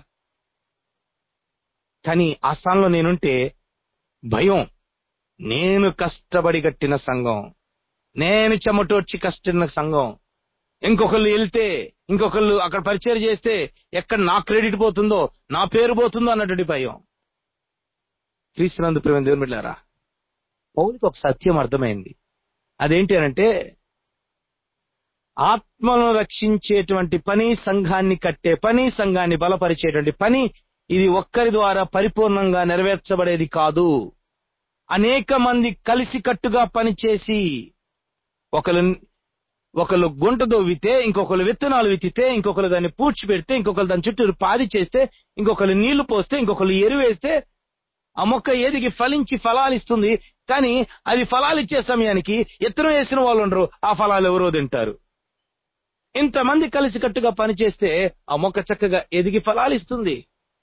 కానీ ఆ స్థానంలో నేనుంటే భయం నేను కష్టపడి కట్టిన సంఘం నేను చెమటోడ్చి కష్టిన సంఘం ఇంకొకళ్ళు వెళ్తే ఇంకొకళ్ళు అక్కడ పరిచయం చేస్తే ఎక్కడ నా క్రెడిట్ పోతుందో నా పేరు పోతుందో అన్నటువంటి భయం క్రీస్తునందు ప్రేమ దేవుని బిడ్డారా పౌలికి ఒక సత్యం అర్థమైంది అదేంటి అనంటే ఆత్మను రక్షించేటువంటి పని సంఘాన్ని కట్టే పని సంఘాన్ని బలపరిచేటువంటి పని ఇది ఒక్కరి ద్వారా పరిపూర్ణంగా నెరవేర్చబడేది కాదు అనేక మంది కలిసి కట్టుగా పనిచేసి ఒకరు ఒకళ్ళు గుంట దొవ్వితే ఇంకొకరు విత్తనాలు విత్తితే ఇంకొకరు దాన్ని పూడ్చి పెడితే ఇంకొకరు దాని చుట్టూ పాది చేస్తే ఇంకొకరు నీళ్లు పోస్తే ఇంకొకరు ఎరువేస్తే ఆ మొక్క ఏదికి ఫలించి ఫలాలు ఇస్తుంది కానీ అది ఫలాలు ఇచ్చే సమయానికి ఎత్తనం వేసిన వాళ్ళు ఉండరు ఆ ఫలాలు ఎవరో తింటారు ఇంతమంది కలిసి కట్టుగా పనిచేస్తే ఆ మొక్క చక్కగా ఎదిగి ఫలాలు ఇస్తుంది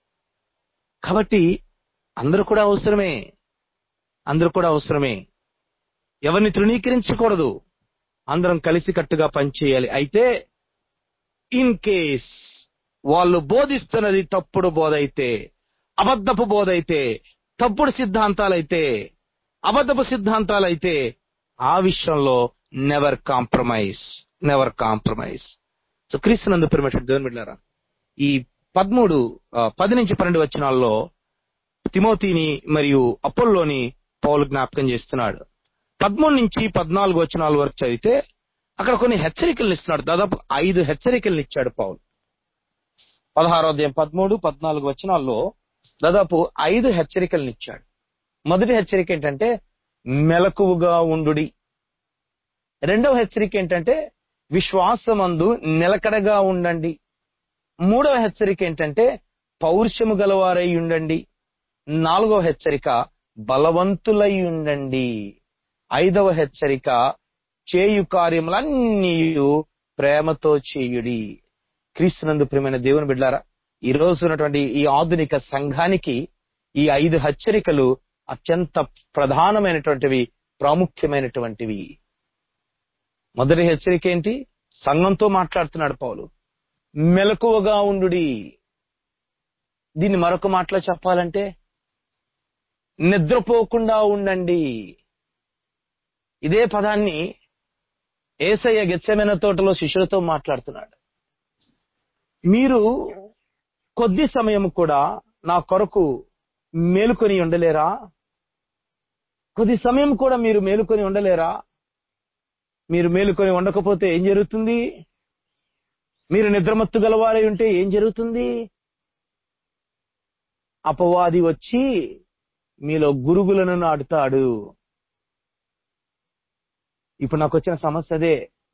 కాబట్టి అందరూ కూడా అవసరమే అందరూ కూడా అవసరమే ఎవరిని తృణీకరించకూడదు అందరం కలిసి కట్టుగా పనిచేయాలి అయితే ఇన్ కేస్ వాళ్ళు బోధిస్తున్నది తప్పుడు బోధ అయితే అబద్ధపు బోధ అయితే తప్పుడు సిద్ధాంతాలైతే అబద్ధపు సిద్ధాంతాలైతే ఆ విషయంలో never compromise never compromise so క్రీస్తునందు ప్రేమటువంటి దేవుని బిడ్డారా ఈ పదమూడు ఆ, పది నుంచి పన్నెండు వచనాల్లో తిమోతిని మరియు అపోల్లోని పౌలు జ్ఞాపకం చేస్తున్నాడు పదమూడు నుంచి పద్నాలుగు వచనాల వరకు చదివితే అక్కడ కొన్ని హెచ్చరికలను ఇస్తున్నాడు దాదాపు ఐదు హెచ్చరికలను ఇచ్చాడు పౌలు పదహారో అధ్యాయం పదమూడు పద్నాలుగు వచనాల్లో దాదాపు ఐదు హెచ్చరికలను ఇచ్చాడు మొదటి హెచ్చరిక ఏంటంటే మెలకువగా ఉండుడి రెండవ హెచ్చరిక ఏంటంటే విశ్వాసమందు నిలకడగా ఉండండి మూడవ హెచ్చరిక ఏంటంటే పౌరుషము గలవారై ఉండండి నాలుగవ హెచ్చరిక బలవంతులై ఉండండి ఐదవ హెచ్చరిక చేయు కార్యములన్నీ ప్రేమతో చేయుడి క్రీస్తునందు ప్రియమైన దేవుని బిడ్డారా ఈ రోజు ఉన్నటువంటి ఈ ఆధునిక సంఘానికి ఈ ఐదు హెచ్చరికలు అత్యంత ప్రధానమైనటువంటివి ప్రాముఖ్యమైనటువంటివి మొదటి హెచ్చరిక ఏంటి సంఘంతో మాట్లాడుతున్నాడు పౌలు మెలకువగా ఉండుడి దీన్ని మరొక మాటలో చెప్పాలంటే నిద్రపోకుండా ఉండండి ఇదే పదాన్ని ఏసయ్య గెచ్చమైన తోటలో శిష్యులతో మాట్లాడుతున్నాడు మీరు కొద్ది సమయం కూడా నా కొరకు మేలుకొని ఉండలేరా కొద్ది సమయం కూడా మీరు మేలుకొని ఉండలేరా మీరు మేలుకొని ఉండకపోతే ఏం జరుగుతుంది మీరు నిద్రమత్తు గలవారై ఉంటే ఏం జరుగుతుంది అపవాది వచ్చి మీలో గురుగులను నాటుతాడు ఇప్పుడు నాకు వచ్చిన సమస్య అదే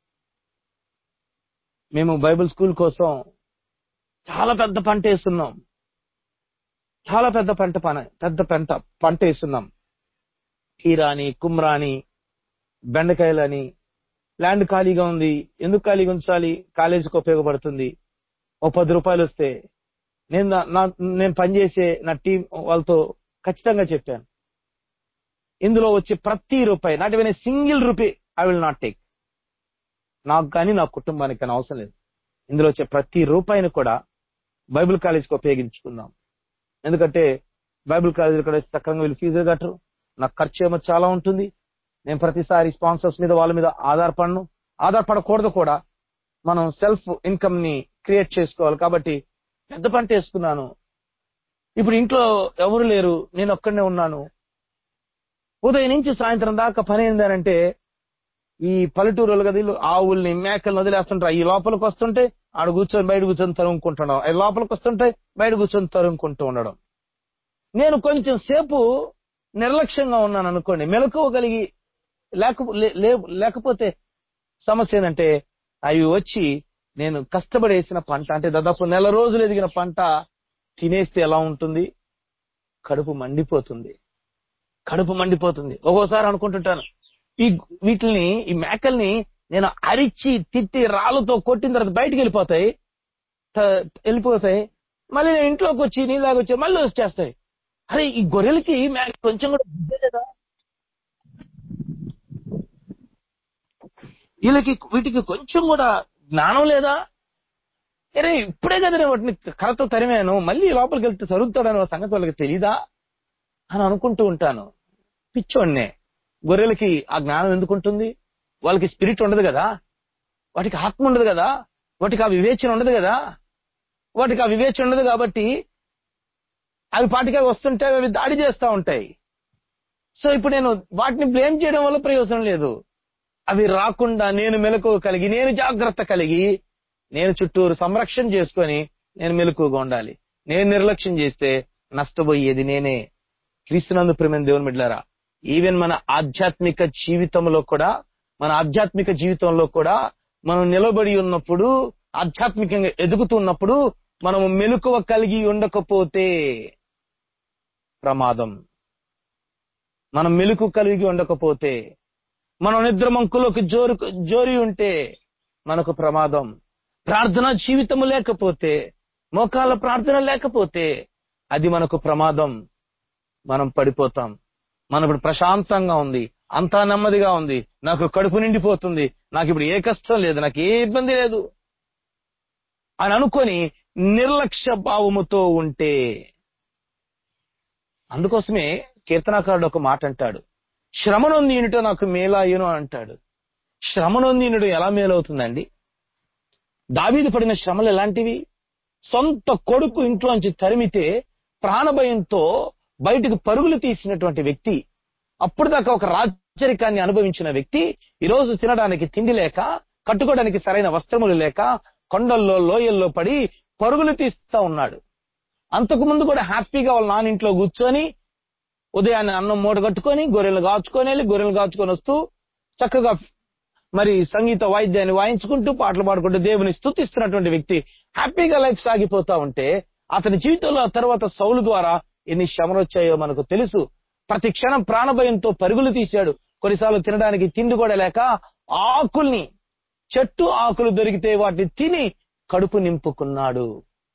మేము బైబిల్ స్కూల్ కోసం చాలా పెద్ద పంట వేస్తున్నాం చాలా పెద్ద పంట పన పెద్ద పంట పంట వేస్తున్నాం కీరాని కుమ్రాని బెండకాయలని ల్యాండ్ ఖాళీగా ఉంది ఎందుకు ఖాళీగా ఉంచాలి కాలేజీకి ఉపయోగపడుతుంది ఓ పది రూపాయలు వస్తే నేను నా- నా నేను పనిచేసే నా టీం వాళ్ళతో ఖచ్చితంగా చెప్పాను ఇందులో వచ్చే ప్రతి రూపాయి not even single rupee I will not take నాకు కానీ నా కుటుంబానికి కానీ అవసరం లేదు ఇందులో వచ్చే ప్రతి రూపాయిని కూడా బైబిల్ కాలేజీకి ఉపయోగించుకుందాం ఎందుకంటే బైబిల్ కాలేజీలో కూడా సక్రంగా వీళ్ళు ఫీజులు కట్టరు నాకు ఖర్చు ఏమో చాలా ఉంటుంది నేను ప్రతిసారి స్పాన్సర్స్ మీద వాళ్ళ మీద ఆధారపడను ఆధారపడకూడదు కూడా మనం సెల్ఫ్ ఇన్కమ్ ని క్రియేట్ చేసుకోవాలి కాబట్టి పెద్ద పంట వేసుకున్నాను ఇప్పుడు ఇంట్లో ఎవరు లేరు నేను ఒక్కడనే ఉన్నాను ఉదయం నుంచి సాయంత్రం దాకా పని ఏంటంటే ఈ పల్లెటూరు కదా వీళ్ళు ఆవుల్ని మేకల్ని వదిలేస్తుంటారు ఈ లోపలికి వస్తుంటే ఆడ కూర్చొని బయట కూర్చొని తరుముకుంటుండడం అవి లోపలికి వస్తుంటే బయట కూర్చొని తరుముకుంటూ ఉండడం నేను కొంచెం సేపు నిర్లక్ష్యంగా ఉన్నాను అనుకోండి మెలకువగలిగి లేక లే- లే- లేకపోతే సమస్య ఏంటంటే అవి వచ్చి నేను కష్టపడేసిన పంట అంటే దాదాపు నెల రోజులు ఎదిగిన పంట తినేస్తే ఎలా ఉంటుంది కడుపు మండిపోతుంది కడుపు మండిపోతుంది ఒక్కోసారి అనుకుంటుంటాను ఈ వీటిని ఈ మేకల్ని నేను అరిచి తిట్టి రాళ్ళతో కొట్టిన తర్వాత బయటికి వెళ్ళిపోతాయి త- వెళ్ళిపోతాయి మళ్ళీ నేను ఇంట్లోకి వచ్చి నీలాగా వచ్చి మళ్ళీ వచ్చేస్తాయి అరే ఈ గొర్రెలకి మేక కొంచెం కూడా బుద్ధి లేదా వీళ్ళకి వీటికి కొంచెం కూడా జ్ఞానం లేదా అరే ఇప్పుడే కదా నేను వాటిని కర్రతో తరిమాను మళ్ళీ లోపలికి వెళ్తే చదువుతాడని ఆ సంగతి వాళ్ళకి తెలీదా అని అనుకుంటూ ఉంటాను పిచ్చోడ్నే గొర్రెలకి ఆ జ్ఞానం ఎందుకు ఉంటుంది వాళ్ళకి స్పిరిట్ ఉండదు కదా వాటికి ఆత్మ ఉండదు కదా వాటికి ఆ వివేచన ఉండదు కదా వాటికి ఆ వివేచన ఉండదు కాబట్టి అవి పాటిగా వస్తుంటే అవి దాడి చేస్తూ ఉంటాయి సో ఇప్పుడు నేను వాటిని బ్లేమ్ చేయడం వల్ల ప్రయోజనం లేదు అవి రాకుండా నేను మెలకు కలిగి నేను జాగ్రత్త కలిగి నేను చుట్టూరు సంరక్షణ చేసుకొని నేను మెలకుగా ఉండాలి నేను నిర్లక్ష్యం చేస్తే నష్టపోయేది నేనే క్రీస్తునందు ప్రేమ దేవుని బిడ్డలారా ఈవెన్ మన ఆధ్యాత్మిక జీవితంలో కూడా మన ఆధ్యాత్మిక జీవితంలో కూడా మనం నిలబడి ఉన్నప్పుడు ఆధ్యాత్మికంగా ఎదుగుతున్నప్పుడు మనము మెలకువ కలిగి ఉండకపోతే ప్రమాదం మనం మెలకు కలిగి ఉండకపోతే మనం నిద్ర మంకులోకి జోరు జోరి ఉంటే మనకు ప్రమాదం ప్రార్థన జీవితము లేకపోతే మోకాల ప్రార్థన లేకపోతే అది మనకు ప్రమాదం మనం పడిపోతాం మనం ఇప్పుడు ప్రశాంతంగా ఉంది అంతా నెమ్మదిగా ఉంది నాకు కడుపు నిండిపోతుంది నాకు ఇప్పుడు ఏ కష్టం లేదు నాకు ఏ ఇబ్బంది లేదు అని అనుకొని నిర్లక్ష్య భావముతో ఉంటే అందుకోసమే కీర్తనాకారుడు ఒక మాట అంటాడు శ్రమనొందినుట నాకు మేలాయును అంటాడు శ్రమనొందినుడు ఎలా మేలవుతుందండి దావీదు పడిన శ్రమలు ఎలాంటివి సొంత కొడుకు ఇంట్లోంచి తరిమితే ప్రాణభయంతో బయటకు పరుగులు తీసినటువంటి వ్యక్తి అప్పుడు దాకా ఒక రాజరికాన్ని అనుభవించిన వ్యక్తి ఈ రోజు తినడానికి తిండి లేక కట్టుకోవడానికి సరైన వస్త్రములు లేక కొండల్లో లోయల్లో పడి పరుగులు తీస్తా ఉన్నాడు అంతకు ముందు కూడా హ్యాపీగా వాళ్ళ నాన్న ఇంట్లో కూర్చొని ఉదయాన్నే అన్నం మూట కట్టుకొని గొర్రెలు కాచుకొని వెళ్ళి గొర్రెలు కాచుకొని వస్తూ చక్కగా మరి సంగీత వాయిద్యాన్ని వాయించుకుంటూ పాటలు పాడుకుంటూ దేవుని స్తుతిస్తున్నటువంటి వ్యక్తి హ్యాపీగా లైఫ్ సాగిపోతా ఉంటే అతని జీవితంలో ఆ తర్వాత సౌలు ద్వారా ఎన్ని శ్రమలు వచ్చాయో మనకు తెలుసు ప్రతి క్షణం ప్రాణభయంతో పరుగులు తీశాడు కొన్నిసార్లు తినడానికి తిండి కూడా లేక ఆకుల్ని చెట్టు ఆకులు దొరికితే వాటిని తిని కడుపు నింపుకున్నాడు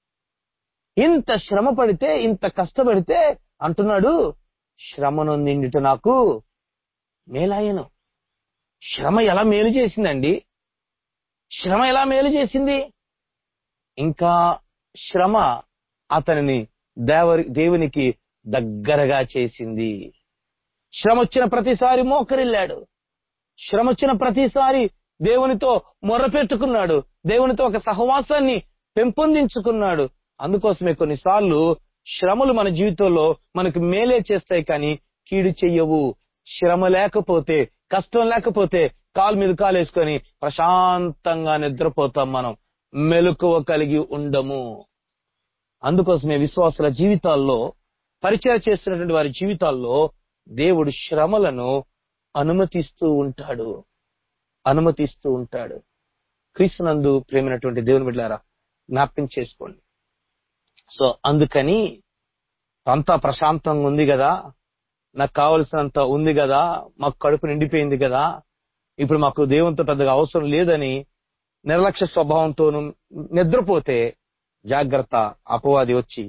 ఇంత శ్రమ పడితే ఇంత కష్టపడితే అంటున్నాడు శ్రమను నిండిట నాకు మేలాయను శ్రమ ఎలా మేలు చేసిందండి శ్రమ ఎలా మేలు చేసింది ఇంకా శ్రమ అతనిని దేవరి దేవునికి దగ్గరగా చేసింది శ్రమ వచ్చిన ప్రతిసారి మోకరిల్లాడు శ్రమ వచ్చిన ప్రతిసారి దేవునితో మొరపెట్టుకున్నాడు దేవునితో ఒక సహవాసాన్ని పెంపొందించుకున్నాడు అందుకోసమే కొన్నిసార్లు శ్రమలు మన జీవితంలో మనకు మేలే చేస్తాయి కానీ కీడు చెయ్యవు శ్రమ లేకపోతే కష్టం లేకపోతే కాలు మీద కాలేసుకొని ప్రశాంతంగా నిద్రపోతాం మనం మెలకువ కలిగి ఉండము అందుకోసమే విశ్వాసుల జీవితాల్లో పరిచయం చేస్తున్నటువంటి వారి జీవితాల్లో దేవుడు శ్రమలను అనుమతిస్తూ ఉంటాడు అనుమతిస్తూ ఉంటాడు క్రీస్తునందు ప్రేమైనటువంటి దేవుని బిడ్డారా జ్ఞాపకం చేసుకోండి సో అందుకని అంతా ప్రశాంతంగా ఉంది కదా నాకు కావలసినంత ఉంది కదా మాకు కడుపు నిండిపోయింది కదా ఇప్పుడు మాకు దేవునితో పెద్దగా అవసరం లేదని నిర్లక్ష్య స్వభావంతోనూ నిద్రపోతే జాగ్రత్త అపవాది వచ్చి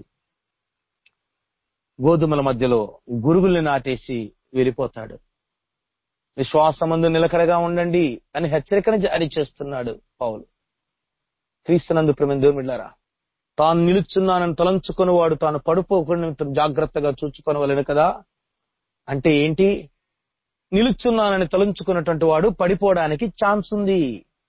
గోధుమల మధ్యలో గురుగుల్ని నాటేసి వెళ్ళిపోతాడు విశ్వాసమందు నిలకడగా ఉండండి అని హెచ్చరికను జారీ చేస్తున్నాడు పౌలు క్రీస్తునందు ప్రమిందోమిళ్ళారా తాను నిలుచున్నానని తలంచుకుని వాడు తాను పడిపోకుండా జాగ్రత్తగా చూచుకొనవలను కదా అంటే ఏంటి నిలుచున్నానని తలంచుకున్నటువంటి వాడు పడిపోవడానికి ఛాన్స్ ఉంది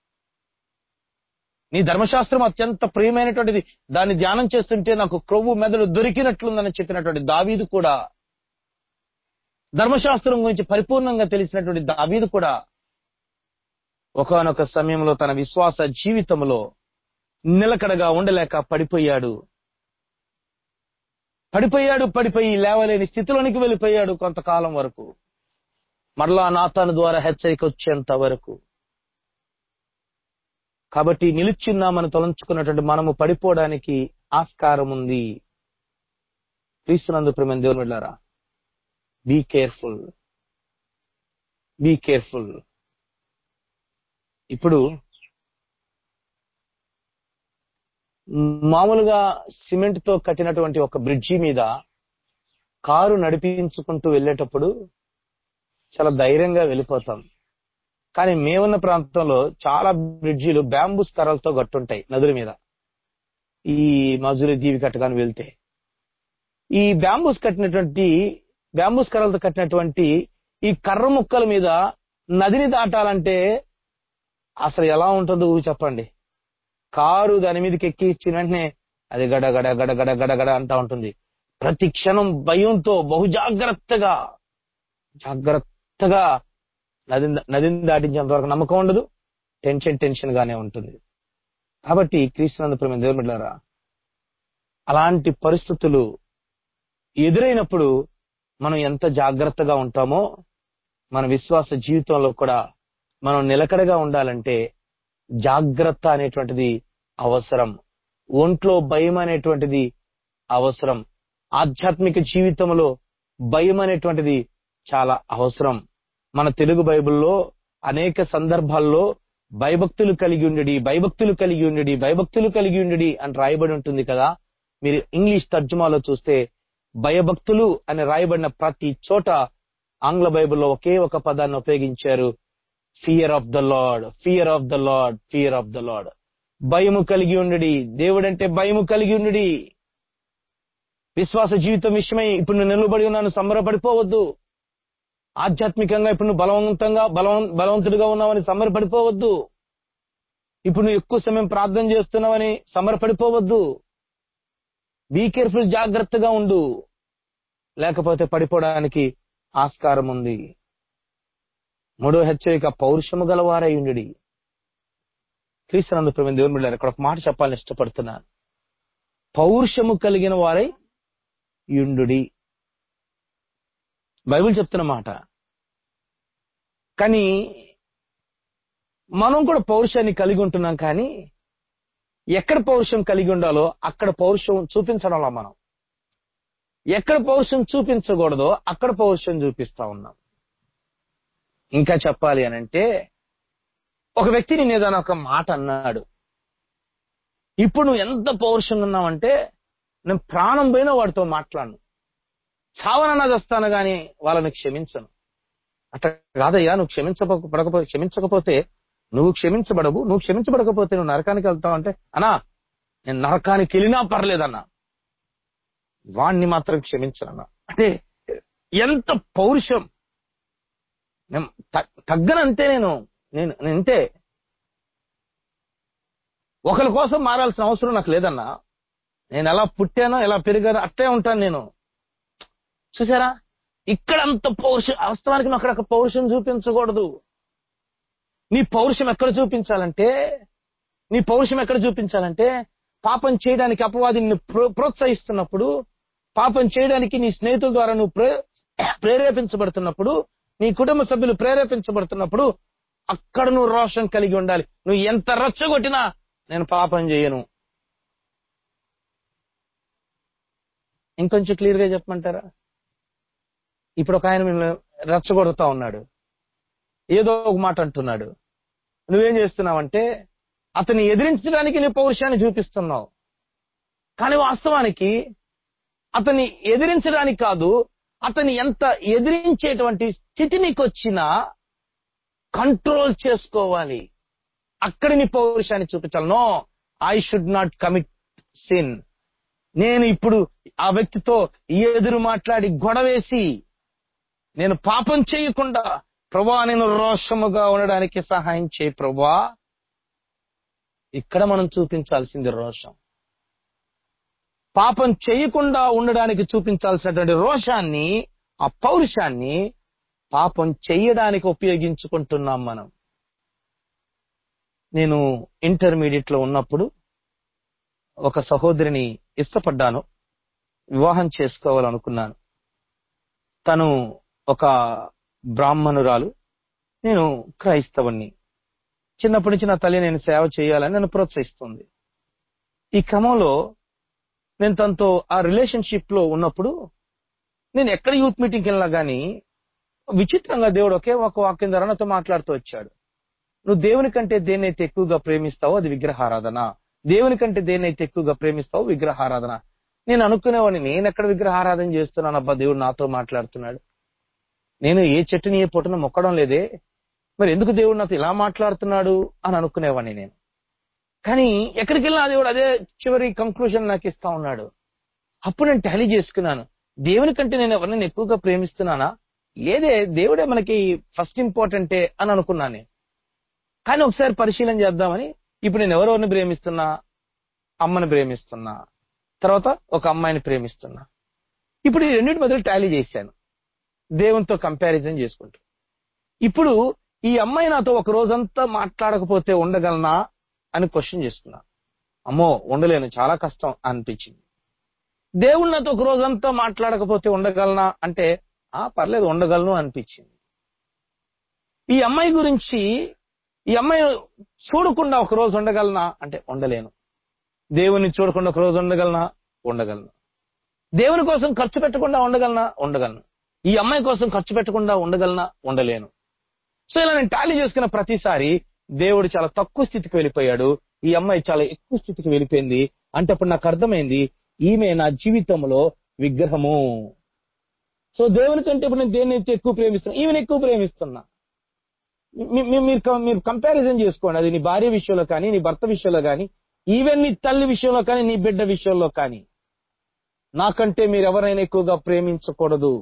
నీ ధర్మశాస్త్రం అత్యంత ప్రియమైనటువంటిది దాన్ని ధ్యానం చేస్తుంటే నాకు క్రొవ్వు మెదడు దొరికినట్లుందని చెప్పినటువంటి దావీదు కూడా ధర్మశాస్త్రం గురించి పరిపూర్ణంగా తెలిసినటువంటి దావీదు కూడా ఒకనొక సమయంలో తన విశ్వాస జీవితంలో నిలకడగా ఉండలేక పడిపోయాడు పడిపోయాడు పడిపోయి లేవలేని స్థితిలోనికి వెళ్ళిపోయాడు కొంతకాలం వరకు మరలా నాతాను ద్వారా హెచ్చరిక వచ్చేంత వరకు కాబట్టి నిలుచున్నామని తలంచుకున్నటువంటి మనము పడిపోవడానికి ఆస్కారం ఉంది క్రీస్తునందు ప్రేమ దేవుని వెళ్ళారా బీ కేర్ఫుల్ బీ కేర్ఫుల్ ఇప్పుడు మామూలుగా సిమెంట్ తో కట్టినటువంటి ఒక బ్రిడ్జి మీద కారు నడిపించుకుంటూ వెళ్ళేటప్పుడు చాలా ధైర్యంగా వెళ్ళిపోతాం కానీ మేమున్న ప్రాంతంలో చాలా బ్రిడ్జిలు బ్యాంబూస్ కర్రలతో కట్టుంటాయి నదుల మీద ఈ మజులి దీవి కట్టగాని వెళ్తే ఈ బ్యాంబూస్ కట్టినటువంటి బ్యాంబూస్ కర్రలతో కట్టినటువంటి ఈ కర్ర ముక్కల మీద నదిని దాటాలంటే అసలు ఎలా ఉంటుందో ఊహి చెప్పండి కారు దాని మీదకి ఎక్కి ఇచ్చిన వెంటనే అది గడ గడ గడ గడ గడ గడ అంటా ఉంటుంది ప్రతి క్షణం భయంతో బహు జాగ్రత్తగా జాగ్రత్తగా నదిని నదిని దాటించేంత వరకు నమ్మకం ఉండదు టెన్షన్ టెన్షన్ గానే ఉంటుంది కాబట్టి క్రీస్తునందు ప్రేమ దేవుడిలారా అలాంటి పరిస్థితులు ఎదురైనప్పుడు మనం ఎంత జాగ్రత్తగా ఉంటామో మన విశ్వాస జీవితంలో కూడా మనం నిలకడగా ఉండాలంటే జాగ్రత్త అనేటువంటిది అవసరం ఒంట్లో భయం అనేటువంటిది అవసరం ఆధ్యాత్మిక జీవితంలో భయం అనేటువంటిది చాలా అవసరం మన తెలుగు బైబిల్లో అనేక సందర్భాల్లో భయభక్తులు కలిగి ఉండడి భయభక్తులు కలిగి ఉండడి భయభక్తులు కలిగి ఉండడి అని రాయబడి ఉంటుంది కదా మీరు ఇంగ్లీష్ తర్జుమాలో చూస్తే భయభక్తులు అని రాయబడిన ప్రతి చోట ఆంగ్ల బైబిల్లో ఒకే ఒక పదాన్ని ఉపయోగించారు fear of the lord fear of the lord fear of the lord భయము కలిగి ఉండడి దేవుడంటే భయము కలిగి ఉండడి విశ్వాస జీవితం విషయమై ఇప్పుడు నువ్వు నిలబడి ఉన్నాను సంబరపడిపోవద్దు ఆధ్యాత్మికంగా ఇప్పుడు నువ్వు బలవంతంగా బలవం బలవంతుడిగా ఉన్నావని సంబరపడిపోవద్దు ఇప్పుడు నువ్వు ఎక్కువ సమయం ప్రార్థన చేస్తున్నావని సంబరపడిపోవద్దు బీ కేర్ఫుల్ జాగ్రత్తగా ఉండు లేకపోతే పడిపోవడానికి ఆస్కారం ఉంది మూడో హెచ్చరిక పౌరుషము గలవారై ఉండి క్రీస్తునందు ప్రేమ దేవుని బిడ్డారు ఇక్కడ ఒక మాట చెప్పాలని ఇష్టపడుతున్నాను పౌరుషము కలిగిన వారై యుండుడి బైబిల్ చెప్తున్న మాట కానీ మనం కూడా పౌరుషాన్ని కలిగి ఉంటున్నాం కానీ ఎక్కడ పౌరుషం కలిగి ఉండాలో అక్కడ పౌరుషం చూపించడంలో మనం ఎక్కడ పౌరుషం చూపించకూడదో అక్కడ పౌరుషం చూపిస్తా ఉన్నాం ఇంకా చెప్పాలి అని అంటే ఒక వ్యక్తి నేను ఏదైనా ఒక మాట అన్నాడు ఇప్పుడు నువ్వు ఎంత పౌరుషంగా ఉన్నావంటే నేను ప్రాణం పోయినా వాడితో మాట్లాడను చావనన్నా చేస్తాను గాని వాళ్ళని క్షమించను అట్లా కాదయ్యా నువ్వు క్షమించబడకపోతే క్షమించకపోతే నువ్వు క్షమించబడవు నువ్వు క్షమించబడకపోతే నువ్వు నరకానికి వెళ్తావు అంటే అన్నా నేను నరకానికి వెళ్ళినా పర్లేదన్నా వాణ్ణి మాత్రం క్షమించనన్నా అంటే ఎంత పౌరుషం నేను త- తగ్గనంతే నేను నేను నేను అంతే ఒకరి కోసం మారాల్సిన అవసరం నాకు లేదన్నా నేను ఎలా పుట్టానో ఎలా పెరిగానో అట్టే ఉంటాను నేను చూసారా ఇక్కడ అంత పౌరుషం వాస్తవానికి నువ్వు అక్కడ పౌరుషం చూపించకూడదు నీ పౌరుషం ఎక్కడ చూపించాలంటే నీ పౌరుషం ఎక్కడ చూపించాలంటే పాపం చేయడానికి అపవాది నిన్ను ప్రో- ప్రోత్సహిస్తున్నప్పుడు పాపం చేయడానికి నీ స్నేహితుల ద్వారా నువ్వు ప్రే- ప్రేరేపించబడుతున్నప్పుడు నీ కుటుంబ సభ్యులు ప్రేరేపించబడుతున్నప్పుడు అక్కడ నువ్వు రోషం కలిగి ఉండాలి నువ్వు ఎంత రచ్చగొట్టినా నేను పాపం చేయను ఇంకొంచెం క్లియర్ గా చెప్పమంటారా ఇప్పుడు ఒక ఆయన మిమ్మల్ని రెచ్చగొడతా ఉన్నాడు ఏదో ఒక మాట అంటున్నాడు నువ్వేం చేస్తున్నావంటే అతన్ని ఎదిరించడానికి నీ పౌరుషాన్ని చూపిస్తున్నావు కానీ వాస్తవానికి అతన్ని ఎదిరించడానికి కాదు అతన్ని ఎంత ఎదిరించేటువంటి స్థితి నీకు వచ్చినా కంట్రోల్ చేసుకోవాలి అక్కడ నీ పౌరుషాన్ని చూపించాలి no I should not commit sin నేను ఇప్పుడు ఆ వ్యక్తితో ఎదురు మాట్లాడి గొడవేసి నేను పాపం చేయకుండా ప్రభా నేను రోషముగా ఉండడానికి సహాయం చేయి ప్రభా ఇక్కడ మనం చూపించాల్సింది రోషం పాపం చేయకుండా ఉండడానికి చూపించాల్సినటువంటి రోషాన్ని ఆ పౌరుషాన్ని పాపం చెయ్యడానికి ఉపయోగించుకుంటున్నాం మనం నేను ఇంటర్మీడియట్ లో ఉన్నప్పుడు ఒక సహోదరిని ఇష్టపడ్డాను వివాహం చేసుకోవాలనుకున్నాను తను ఒక బ్రాహ్మణురాలు నేను క్రైస్తవుణ్ణి చిన్నప్పటి నుంచి నా తల్లి నేను సేవ చేయాలని నన్ను ప్రోత్సహిస్తుంది ఈ క్రమంలో నేను తనతో ఆ రిలేషన్షిప్ లో ఉన్నప్పుడు నేను ఎక్కడ యూత్ మీటింగ్కి వెళ్ళినా గానీ విచిత్రంగా దేవుడు ఒకే ఒక వాక్యం ద్వారా నాతో మాట్లాడుతూ వచ్చాడు నువ్వు దేవుని కంటే దేన్నైతే ఎక్కువగా ప్రేమిస్తావో అది విగ్రహారాధన దేవుని కంటే దేన్నైతే ఎక్కువగా ప్రేమిస్తావో విగ్రహారాధన నేను అనుకునేవాడిని నేను ఎక్కడ విగ్రహారాధన చేస్తున్నాను అబ్బా దేవుడు నాతో మాట్లాడుతున్నాడు నేను ఏ చెట్టుని ఏ పొట్టును మొక్కడం లేదే మరి ఎందుకు దేవుడు నాతో ఇలా మాట్లాడుతున్నాడు అని అనుకునేవాడిని నేను కానీ ఎక్కడికి వెళ్ళినా దేవుడు అదే చివరి కంక్లూజన్ నాకు ఇస్తా ఉన్నాడు అప్పుడు నేను టాలీ చేసుకున్నాను దేవుని కంటే నేను ఎవరిని ఎక్కువగా ప్రేమిస్తున్నానా లేదే దేవుడే మనకి ఫస్ట్ ఇంపార్టెంటే అని అనుకున్నాను నేను కానీ ఒకసారి పరిశీలన చేద్దామని ఇప్పుడు నేను ఎవరెవరిని ప్రేమిస్తున్నా అమ్మని ప్రేమిస్తున్నా తర్వాత ఒక అమ్మాయిని ప్రేమిస్తున్నా ఇప్పుడు ఈ రెండింటి మధ్యలో టాలీ చేశాను దేవునితో కంపారిజన్ చేసుకుంటూ ఇప్పుడు ఈ అమ్మాయి నాతో ఒక రోజంతా మాట్లాడకపోతే ఉండగలనా అని క్వశ్చన్ చేసుకున్నా అమ్మో ఉండలేను చాలా కష్టం అనిపించింది దేవుడు నాతో ఒక రోజంతా మాట్లాడకపోతే ఉండగలనా అంటే ఆ పర్లేదు ఉండగలను అనిపించింది ఈ అమ్మాయి గురించి ఈ అమ్మాయి చూడకుండా ఒక రోజు ఉండగలనా అంటే ఉండలేను దేవుని చూడకుండా ఒక రోజు ఉండగలనా ఉండగలను దేవుని కోసం ఖర్చు పెట్టకుండా ఉండగలనా ఉండగలను ఈ అమ్మాయి కోసం ఖర్చు పెట్టకుండా ఉండగలనా ఉండలేను సో ఇలా నేను టాలీ చేసుకున్న ప్రతిసారి దేవుడు చాలా తక్కువ స్థితికి వెళ్ళిపోయాడు ఈ అమ్మాయి చాలా ఎక్కువ స్థితికి వెళ్ళిపోయింది అంటే అప్పుడు నాకు అర్థమైంది ఈమె నా జీవితంలో విగ్రహము సో దేవుని కంటే ఇప్పుడు నేను దేన్ని ఎక్కువ ప్రేమిస్తున్నా ఈమెను ఎక్కువ ప్రేమిస్తున్నా మీ- మీ- మీరు కం- మీరు కంపారిజన్ చేసుకోండి అది నీ భార్య విషయంలో కానీ నీ భర్త విషయంలో కానీ ఈవెన్ నీ తల్లి విషయంలో కానీ నీ బిడ్డ విషయంలో కానీ నాకంటే మీరు ఎవరైనా ఎక్కువగా ప్రేమించకూడదు